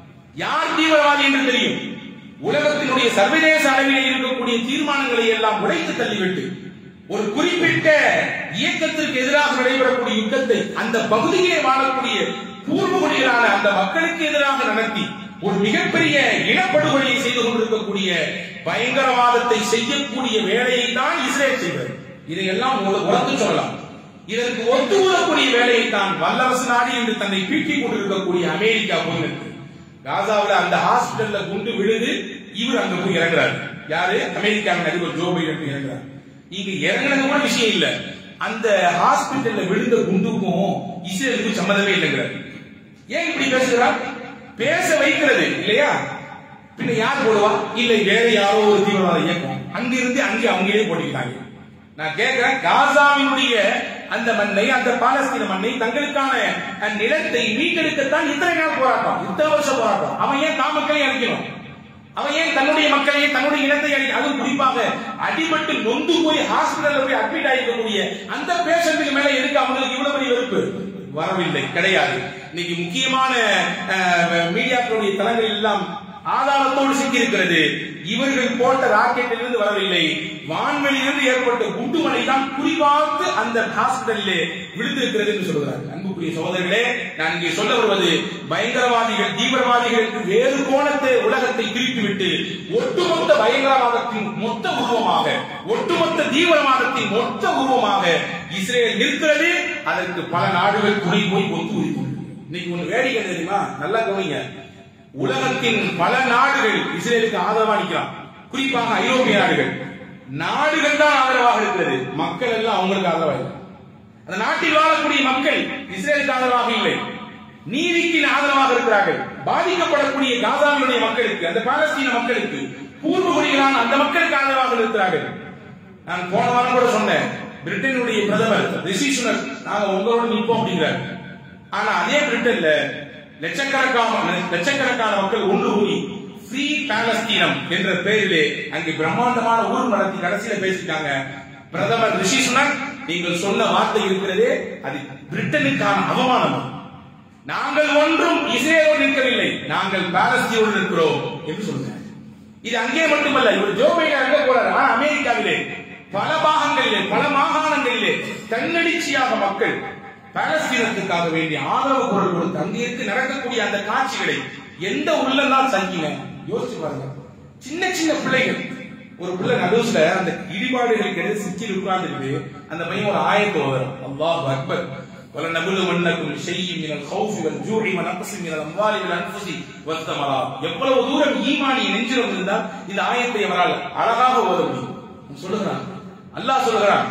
S1: யார் தீவிரவாதி என்று தெரியும் உலகத்தினுடைய சர்வதேச அளவிலே இருக்கக்கூடிய தீர்மானங்களை எல்லாம் உடைத்து தள்ளிவிட்டு ஒரு குறிப்பிட்ட இயக்கத்திற்கு எதிராக நடைபெறக்கூடிய யுத்தத்தை அந்த பகுதியிலே வாழக்கூடிய பூர்வகுடிகளான அந்த மக்களுக்கு எதிராக நடத்தி ஒரு மிகப்பெரிய இனப்படுகொலையை செய்து கொண்டிருக்கக்கூடிய பயங்கரவாதத்தை செய்யக்கூடிய வேலையை தான் இஸ்ரேல் செய்வது இதையெல்லாம் உங்களுக்கு உறந்து சொல்லலாம் இதற்கு ஒத்துக்கொள்ளக்கூடிய வேலையை தான் வல்லரசு நாடு என்று தன்னை பீட்டிக் கொண்டிருக்கக்கூடிய அமெரிக்கா போயிருக்கு காசாவுல அந்த ஹாஸ்பிடல்ல குண்டு விழுது இவர் அங்க போய் இறங்குறாரு யாரு அமெரிக்காவின் அதிபர் ஜோ பைடன் போய் இறங்குறாரு இங்க இறங்குறது கூட விஷயம் இல்ல அந்த ஹாஸ்பிடல்ல விழுந்த குண்டுக்கும் இஸ்ரேலுக்கும் சம்மதமே இல்லைங்கிறார் ஏன் இப்படி பேசுகிறார் பேச வைக்கிறது இல்லையா பின்ன யார் போடுவா இல்ல வேற யாரோ ஒரு தீவிரவாத இயக்கம் அங்கிருந்து அங்கே அவங்களே போட்டிருக்காங்க நான் கேட்கிறேன் காசாவினுடைய அந்த மண்ணை அந்த பாலஸ்தீன மண்ணை தங்களுக்கான அஹ், நிலத்தை மீட்டெடுக்கத்தான் இத்தனை நாள் போராட்டம் இத்தனை வருஷம் போராட்டம் அவன் ஏன் தான் மக்களை அழிக்கணும் அவன் ஏன் தன்னுடைய மக்களை தன்னுடைய இனத்தை அழிக்க அதுவும் குறிப்பாக அடிபட்டு நொந்து போய் ஹாஸ்பிடல்ல போய் அட்மிட் ஆகிக்கக்கூடிய அந்த பேஷண்ட்டுக்கு மேல எதுக்கு அவங்களுக்கு இவ்வளவு பெரிய வெறுப்பு வரவில்லை கிடையாது இன்னைக்கு முக்கியமான அஹ், மீடியாக்களுடைய தளங்கள் எல்லாம் ஆதாரத்தோடு சிக்கியிருக்கிறது இவர்கள் போட்ட ராக்கெட்டில் இருந்து வரவில்லை வான்வெளியிலிருந்து ஏற்பட்ட குண்டுமலை தான் குறிபார்த்து அந்த ஹாஸ்பிடலிலே விழுந்திருக்கிறது என்று சொல்கிறார்கள் அன்புக்குரிய சகோதரர்களே நான் இங்கே சொல்ல வருவது பயங்கரவாதிகள் தீவிரவாதிகளுக்கு வேறு கோணத்தை உலகத்தை பிரித்துவிட்டு ஒட்டுமொத்த பயங்கரவாதத்தின் மொத்த உருவமாக ஒட்டுமொத்த தீவிரவாதத்தின் மொத்த உருவமாக இஸ்ரேல் நிற்கிறது அதற்கு பல நாடுகள் துணை போய் ஒத்து உரிக்கும் இன்னைக்கு ஒண்ணு வேடிக்கை என்ன தெரியுமா நல்லா கவனிங்க உலகத்தின் பல நாடுகள் இஸ்ரேலுக்கு ஆதரவா நிற்கிறான் குறிப்பாக ஐரோப்பிய நாடுகள் நாடுகள் தான் ஆதரவாக இருக்கிறது மக்கள் எல்லாம் அவங்களுக்கு ஆதரவாக இல்லை அந்த நாட்டில் வாழக்கூடிய மக்கள் இஸ்ரேலுக்கு ஆதரவாக இல்லை நீதிக்கு ஆதரவாக இருக்கிறார்கள் பாதிக்கப்படக்கூடிய காசாவினுடைய மக்களுக்கு அந்த பாலஸ்தீன மக்களுக்கு பூர்வ குடிகளான அந்த மக்களுக்கு ஆதரவாக இருக்கிறார்கள் நான் போன வாரம் கூட சொன்னேன் பிரிட்டனுடைய பிரதமர் ரிஷி சுனக் நாங்க உங்களோட நிற்போம் அப்படிங்கிறார் ஆனா அதே பிரிட்டன்ல லட்சக்கணக்கான லட்சக்கணக்கான மக்கள் ஒன்று கூடி ஃப்ரீ பாலஸ்தீனம் என்ற பெயரிலே அங்கு பிரம்மாண்டமான ஊர் நடத்தி கடைசியில பேசிட்டாங்க பிரதமர் ரிஷி சுனக் நீங்கள் சொன்ன வார்த்தை இருக்கிறதே அது பிரிட்டனுக்கான அவமானம் நாங்கள் ஒன்றும் இஸ்ரேலோடு நிற்கவில்லை நாங்கள் பாலஸ்தீனோடு நிற்கிறோம் என்று சொன்னார் இது அங்கே மட்டுமல்ல இவர் ஜோ பைடன் அங்க போறாரு ஆனா அமெரிக்காவிலே பல பாகங்களிலே பல மாகாணங்களிலே தன்னெழுச்சியாக மக்கள் பாலஸ்தீனத்துக்காக வேண்டிய ஆதரவு குரல் கொடுத்து அங்கிருந்து நடக்கக்கூடிய அந்த காட்சிகளை எந்த உள்ளதான் சங்கிங்க யோசிச்சு பாருங்க சின்ன சின்ன பிள்ளைகள் ஒரு பிள்ளை நடுவுல அந்த இடிபாடுகளுக்கு இடையே சிக்கி உட்கார்ந்துருக்கு அந்த பையன் ஒரு ஆயத்து வரும் அல்லாஹ் அக்பர் وَلَنَبْلُوَنَّكُمْ بِشَيْءٍ مِنَ الْخَوْفِ وَالْجُوعِ وَنَقْصٍ مِنَ الْأَمْوَالِ وَالْأَنْفُسِ وَالثَّمَرَاتِ எவ்வளவு தூரம் ஈமானி நெஞ்சிலும் இருந்தால் இந்த ஆயத்தை அவரால் அழகாக ஓத முடியும் சொல்லுகிறான் அல்லாஹ் சொல்லுகிறான்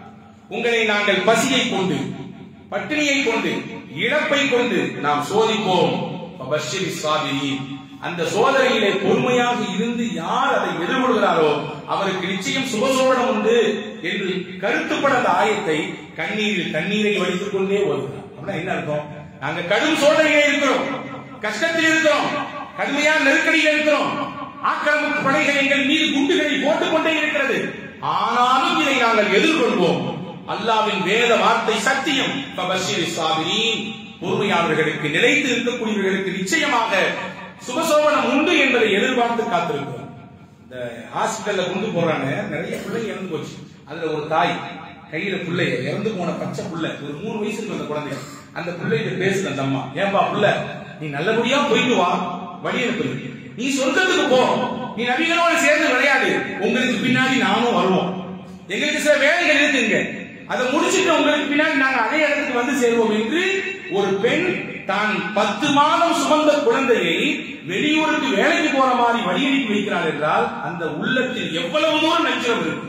S1: உங்களை நாங்கள் பசியை கொண்டு பட்டினியை கொண்டு இழப்பை கொண்டு நாம் சோதிப்போம் فَبَشِّرِ الصَّابِرِينَ. அந்த சோதனையிலே பொறுமையாக இருந்து யார் அதை எதிர்கொள்கிறாரோ அவருக்கு நிச்சயம் சுபசோபனம் உண்டு என்று கருத்துப்பட அந்த ஆயத்தை கண்ணீரில் தண்ணீரை வடித்துக் கொண்டே ஓதுகிறார் அப்படின்னா என்ன அர்த்தம் நாங்க கடும் சோதனையிலே இருக்கிறோம் கஷ்டத்தில் இருக்கிறோம் கடுமையான நெருக்கடியில் இருக்கிறோம் ஆக்கிரமிப்பு படைகள் எங்கள் மீது குண்டுகளை போட்டுக் கொண்டே இருக்கிறது ஆனாலும் இதை நாங்கள் எதிர்கொள்வோம் அல்லாவின் வேத வார்த்தை சத்தியம் ஃபபஷிரி சாபிரீன் பொறுமையாளர்களுக்கு நிலைத்து இருக்கக்கூடியவர்களுக்கு நிச்சயமாக சுபசோபனம் உண்டு என்பதை எதிர்பார்த்து காத்திருக்கிறோம் இந்த ஹாஸ்பிட்டல்ல கொண்டு போறாங்க நிறைய பிள்ளைங்க இறந்து போச்சு அதுல ஒரு தாய் கையில பிள்ளைய இறந்து போன பச்சை புள்ள ஒரு மூணு வயசுக்கு வந்த குழந்தை அந்த பிள்ளைகிட்ட பேசுது அந்த அம்மா ஏன்பா புள்ள நீ நல்லபடியா போயிட்டு வா வழி அனுப்புது நீ சொர்க்கத்துக்கு போ நீ நபிகளோட சேர்ந்து விளையாடு உங்களுக்கு பின்னாடி நானும் வருவோம் எங்களுக்கு சில வேலைகள் இருக்குங்க அதை முடிச்சிட்டு உங்களுக்கு பின்னாடி நாங்க அதே இடத்துக்கு வந்து சேருவோம் என்று ஒரு பெண் தான் பத்து மாதம் சுமந்த குழந்தையை வெளியூருக்கு வேலைக்கு போற மாதிரி வழி அனுப்பி வைக்கிறார் என்றால் அந்த உள்ளத்தில் எவ்வளவு தூரம் நெஞ்சம் இருக்கு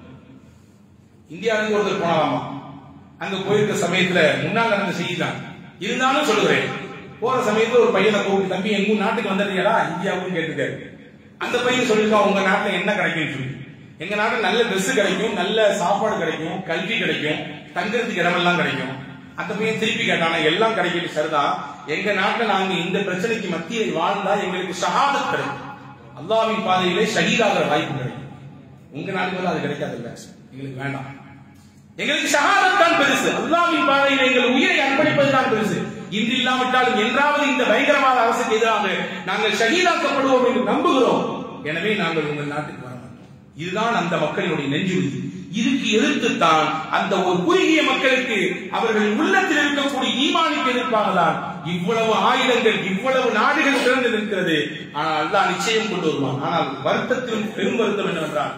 S1: இந்தியாவுக்கு ஒருத்தர் போனாலாமா அங்க போயிருக்க சமயத்துல முன்னால் நடந்த செய்தி தான் இருந்தாலும் சொல்லுகிறேன் போற சமயத்துல ஒரு பையனை கூப்பிட்டு தம்பி எங்க ஊர் நாட்டுக்கு வந்துடுறியாடா இந்தியாவுக்கும் கேட்டுக்காரு அந்த பையன் சொல்லிருக்கான் உங்க நாட்டுல என்ன கிடைக்கும் சொல்லி எங்க நாட்டுல நல்ல Dress கிடைக்கும் நல்ல சாப்பாடு கிடைக்கும் கல்வி கிடைக்கும் தங்குறதுக்கு இடமெல்லாம் கிடைக்கும் அந்த பையன் திருப்பி கேட்டானா எல்லாம் கிடைக்கும் சரிதான் எங்க நாட்டுல நாங்க இந்த பிரச்சனைக்கு மத்தியில் வாழ்ந்தா எங்களுக்கு ஷஹாதத் கிடைக்கும் அல்லாஹ்வின் பாதையிலே ஷஹீதாகிற வாய்ப்பு கிடைக்கும் உங்க நாட்டுக்கு அது கிடைக்காது இல்ல எங்களுக்கு வேண்டாம் எங்களுக்கு ஷஹாதத் தான் பெருசு அல்லாஹ்வின் பாதையில் எங்கள் உயிரை அர்ப்பணிப்பது தான் பெருசு இன்று இல்லாவிட்டாலும் என்றாவது இந்த பயங்கரவாத அரசுக்கு எதிராக நாங்கள் ஷஹீதாக்கப்படுவோம் என்று நம்புகிறோம் எனவே நாங்கள் உங்கள் நாட்டுக்கு வர மாட்டோம் இதுதான் அந்த மக்களினுடைய நெஞ்சுறுதி இதுக்கு எதிர்த்துத்தான் அந்த ஒரு குறுகிய மக்களுக்கு அவர்கள் உள்ளத்தில் இருக்கக்கூடிய ஈமானுக்கு எதிர்ப்பாக தான் இவ்வளவு ஆயுதங்கள் இவ்வளவு நாடுகள் திறந்து நிற்கிறது ஆனால் அல்லாஹ் நிச்சயம் கொண்டு வருவான் ஆனால் வருத்தத்திலும் பெரும் வருத்தம் என்னவென்றால்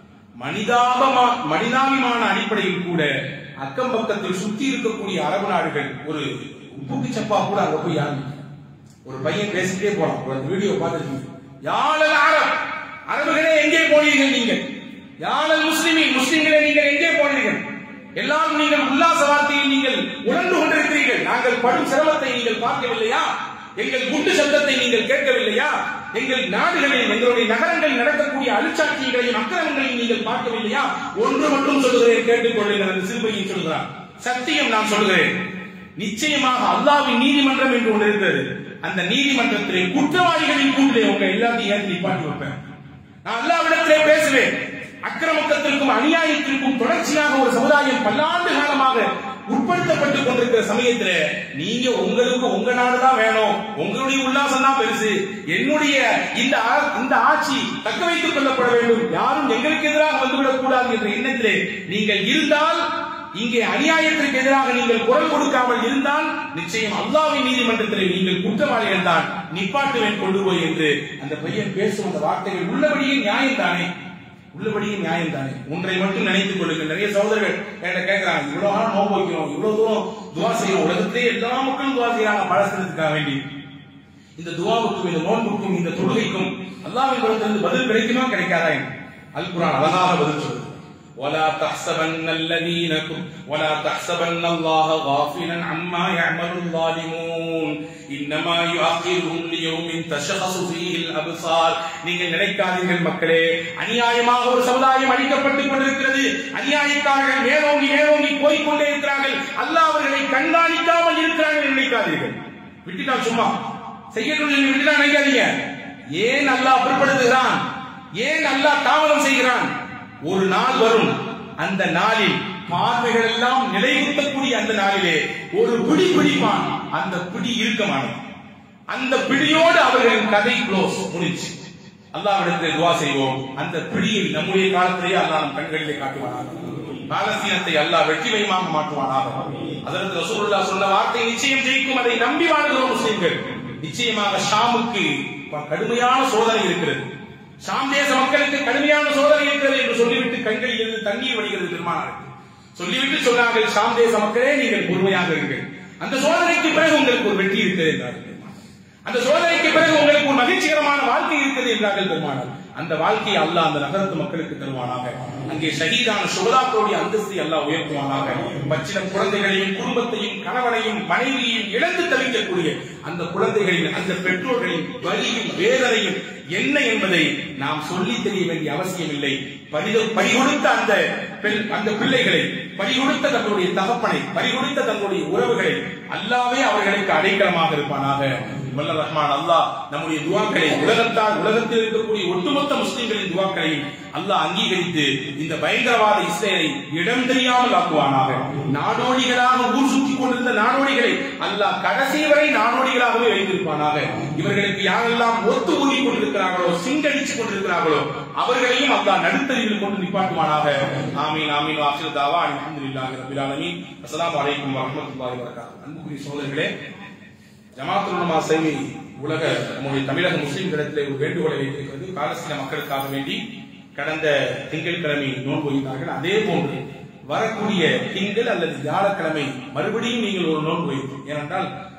S1: மனிதாபமா மனிதாபிமான அடிப்படையில் கூட அக்கம் பக்கத்தில் சுத்தி இருக்கக்கூடிய அரபு நாடுகள் ஒரு உப்புக்கு சப்பா கூட அங்க போய் யாருங்க ஒரு பையன் பேசிட்டே போனான் ஒரு வீடியோ பார்த்துருக்கீங்க யாழல் அரப் அரபுகளே எங்கே போனீர்கள் நீங்கள் யாழல் முஸ்லிமின் முஸ்லிம்களே நீங்கள் எங்கே போனீர்கள் எல்லாரும் நீங்கள் உல்லாச வார்த்தையில் நீங்கள் உணர்ந்து கொண்டிருக்கிறீர்கள் நாங்கள் படும் சிரமத்தை நீங்கள் பார்க்கவில்லையா எங்கள் குண்டு சத்தத்தை நீங்கள் கேட்கவில்லையா எங்கள் நாடுகளில் எங்களுடைய நகரங்களில் நடக்கக்கூடிய அழுச்சாட்சிகளையும் அக்கிரமங்களையும் நீங்கள் பார்க்கவில்லையா ஒன்று மட்டும் சொல்லுகிறேன் கேட்டுக்கொள்ளுங்கள் அந்த சிறுபையின் சொல்கிறார் சத்தியம் நான் சொல்லுகிறேன் நிச்சயமாக அல்லாவின் நீதிமன்றம் என்று ஒன்று இருக்கிறது அந்த நீதிமன்றத்திலே குற்றவாளிகளின் கூட்டிலே உங்க எல்லாத்தையும் ஏற்றி நிப்பாட்டி வைப்பேன் நான் அல்லாவிடத்திலே பேசுவேன் அக்கிரமக்கத்திற்கும் அநியாயத்திற்கும் தொடர்ச்சியாக ஒரு சமுதாயம் பல்லாண்டு காலமாக உட்படுத்தப்பட்டுக் கொண்டிருக்கிற சமயத்துல நீங்க உங்களுக்கு உங்க நாடுதான் வேணும் உங்களுடைய உல்லாசம் தான் பெருசு என்னுடைய இந்த ஆ- இந்த ஆட்சி தக்க வைத்துக் கொள்ளப்பட வேண்டும் யாரும் எங்களுக்கு எதிராக வந்துவிடக் கூடாது என்ற எண்ணத்திலே நீங்கள் இருந்தால் இங்கே அநியாயத்திற்கு எதிராக நீங்கள் குரல் கொடுக்காமல் இருந்தால் நிச்சயம் அல்லாஹ்வின் நீதிமன்றத்திலே நீங்கள் குற்றவாளிகள் தான் நிப்பாட்டுவேன் கொண்டு போய் என்று அந்த பையன் பேசும் அந்த வார்த்தைகள் உள்ளபடியே நியாயம் தானே உள்ளபடியே நியாயம் தானே ஒன்றை மட்டும் நினைத்துக் கொள்ளுங்கள் நிறைய சகோதரர்கள் என்கிட்ட கேட்கிறாங்க இவ்வளவு நாள் நோம்பு வைக்கிறோம் இவ்வளவு தூரம் துவா செய்யறோம் உலகத்திலே எல்லா மக்களும் துவா செய்யறாங்க பழசனத்துக்காக வேண்டி இந்த துவாவுக்கும் இந்த நோன்புக்கும் இந்த தொழுகைக்கும் அல்லாஹ்வின் புறத்திலிருந்து பதில் கிடைக்குமா கிடைக்காதா என்று அல் குர்ஆன் அழகாக பதில் சொல்லுது ولا تحسبن الذين كف- ولا تحسبن الله غافلا عما يعمل الظالمون انما يؤخرهم ليوم تشخص فيه الابصار நீங்கள் நினைக்காதீர்கள் மக்களே அநியாயமாக ஒரு சமுதாயம் அழிக்கப்பட்டுக் கொண்டிருக்கிறது அநியாயக்காரர்கள் மேலோங்கி மேலோங்கி போய்க் கொண்டே இருக்கிறார்கள் அல்லாஹ் அவர்களை கண்காணிக்காமல் இருக்கிறார்கள் என்று நினைக்காதீர்கள் விட்டுட்டான் சும்மா செய்யணும் சொல்லி விட்டுதான் நினைக்காதீங்க ஏன் அல்லாஹ் பிற்படுத்துகிறான் ஏன் அல்லாஹ் தாமதம் செய்கிறான் ஒரு நாள் வரும் அந்த நாளில் பார்வைகள் எல்லாம் நிலைநிறுத்தக்கூடிய அந்த நாளிலே ஒரு பிடி பிடிப்பான் அந்த பிடி இறுக்கமானது அந்த பிடியோடு அவர்களின் கதை க்ளோஸ் முடிச்சு அல்லாவிடத்தில் துவா செய்வோம் அந்த பிடியை நம்முடைய காலத்திலேயே அல்லாஹ் நம் கண்களிலே காட்டுவானாக பாலஸ்தீனத்தை அல்லாஹ் வெற்றிமயமாக மாற்றுவானாக அதற்கு ரசூலுல்லாஹ் சொன்ன வார்த்தை நிச்சயம் ஜெயிக்கும் அதை நம்பி வாழ்கிறோம் முஸ்லிம்கள் நிச்சயமாக ஷாமுக்கு ப- கடுமையான சோதனை இருக்கிறது ஷாம் தேச மக்களுக்கு கடுமையான சோதனை இருக்கிறது என்று சொல்லிவிட்டு கண்களில் இருந்து தண்ணீர் வடிகிறது பெருமானாருக்கு சொல்லிவிட்டு சொன்னார்கள் ஷாம் தேச மக்களே நீங்கள் பொறுமையாக இருங்கள் அந்த சோதனைக்கு பிறகு உங்களுக்கு ஒரு வெற்றி இருக்கிறது என்றார்கள் பெருமானார். அந்த சோதனைக்கு பிறகு உங்களுக்கு ஒரு மகிழ்ச்சிகரமான வாழ்க்கை இருக்கிறது என்றார்கள் பெருமானார் அந்த வாழ்க்கையை அல்லாஹ் அந்த நகரத்து மக்களுக்கு தருவானாக அங்கே ஷஹீதான சுகதாக்களுடைய அந்தஸ்தை அல்லாஹ் உயர்த்துவானாக பச்சிலம் குழந்தைகளையும் குடும்பத்தையும் கணவனையும் மனைவியையும் இழந்து தவிக்கக்கூடிய அந்த குழந்தைகளின் அந்த பெற்றோர்களின் வலியும் வேதனையும் என்ன என்பதை நாம் சொல்லி தெரிய வேண்டிய அவசியம் இல்லை பரித- பறிகொடுத்த அந்த பெண்- அந்த பிள்ளைகளை பறிகொடுத்த தங்களுடைய தகப்பனை பறிகொடுத்த தங்களுடைய உறவுகளை அல்லாவே அவர்களுக்கு அடைக்கலமாக இருப்பானாக வல்ல ரஹ்மான் அல்லாஹ் நம்முடைய துவாக்களை உலகத்தால் உலகத்தில் இருக்கக்கூடிய ஒட்டுமொத்த முஸ்லிம்களின் துவாக்களையும் அல்லாஹ் அங்கீகரித்து இந்த பயங்கரவாத இஸ்ரேலை இடம் தெரியாமல் ஆக்குவானாக நாடோடிகளாக ஊர் சுற்றி கொண்டிருந்த நாடோடிகளை அல்லாஹ் கடைசி வரை நாடோடிகளாகவே வைத்திருப்பானாக இவர்களுக்கு யாரெல்லாம் ஒத்து ஊதி கொண்டிருக்கிறார்களோ சிங்கடிச்சு கொண்டிருக்கிறார்களோ அவர்களையும் அல்லாஹ் நடுத்தறிவில் கொண்டு நிப்பாட்டுவானாக ஆமீன் ஆமீன் வாசில் தாவா அல்ஹம்துலில்லாஹி ரப்பில் ஆலமீன் அஸ்ஸலாமு அலைக்கும் வரஹ்மத்துல்லாஹி வபரகாத்துஹு அன்புக்குரிய சகோதரர்களே ஜமாத்துல் உலமா சேவை உலக நம்முடைய தமிழக முஸ்லிம்களிடத்திலே ஒரு வேண்டுகோளை வைத்திருக்கிறது பாலஸ்தீன மக்களுக்காக வேண்டி கடந்த திங்கட்கிழமை நோன்பு வைத்தார்கள் அதே போன்று வரக்கூடிய திங்கள் அல்லது வியாழக்கிழமை மறுபடியும் நீங்கள் ஒரு நோன்பு வைக்கும் ஏனென்றால்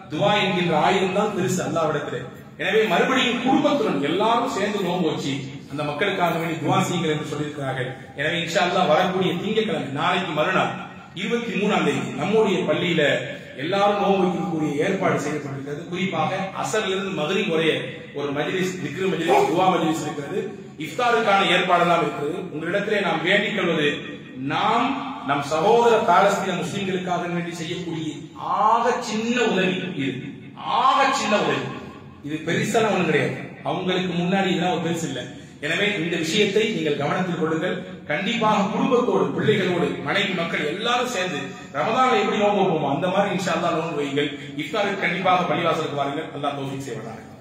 S1: துவா என்கின்ற ஆயுதம் தான் பெருசு அல்லாவிடத்திலே எனவே மறுபடியும் குடும்பத்துடன் எல்லாரும் சேர்ந்து நோன்பு வச்சு அந்த மக்களுக்காக வேண்டி துவா செய்யுங்கள் என்று சொல்லியிருக்கிறார்கள் எனவே இன்ஷா அல்லாஹ் வரக்கூடிய திங்கட்கிழமை நாளைக்கு மறுநாள் இருபத்தி மூணாம் தேதி நம்முடைய பள்ளியில எல்லாரும் நோன்பு வைக்கக்கூடிய ஏற்பாடு செய்யப்பட்டிருக்கிறது குறிப்பாக அசர்ல இருந்து மதுரை வரைய ஒரு மஜ்லிஸ் திக்ரு மஜ்லிஸ் துவா மஜ்லிஸ் இருக்கிறது இஃப்தாருக்கான ஏற்பாடெல்லாம் இருக்கிறது உங்களிடத்திலே நாம் வேண்டிக் கொள்வது நாம் நம் சகோதர பாலஸ்தீன முஸ்லிம்களுக்காக வேண்டி செய்யக்கூடிய ஆக சின்ன உதவி இது ஆக சின்ன உதவி இது பெருசான ஒண்ணு கிடையாது அவங்களுக்கு முன்னாடி இதெல்லாம் ஒரு பெருசு இல்லை எனவே இந்த விஷயத்தை நீங்கள் கவனத்தில் கொள்ளுங்கள் கண்டிப்பாக குடும்பத்தோடு பிள்ளைகளோடு மனைவி மக்கள் எல்லாரும் சேர்ந்து ரமதான்ல எப்படி நோன்பு வைப்போமோ அந்த மாதிரி இன்ஷா அல்லாஹ் நோன்பு வையுங்கள் இஃப்தாருக்கு கண்டிப்பாக பள்ளிவாசலுக்கு வாருங்கள் அல்லாஹ் தௌஃபீக் செய்வார்கள்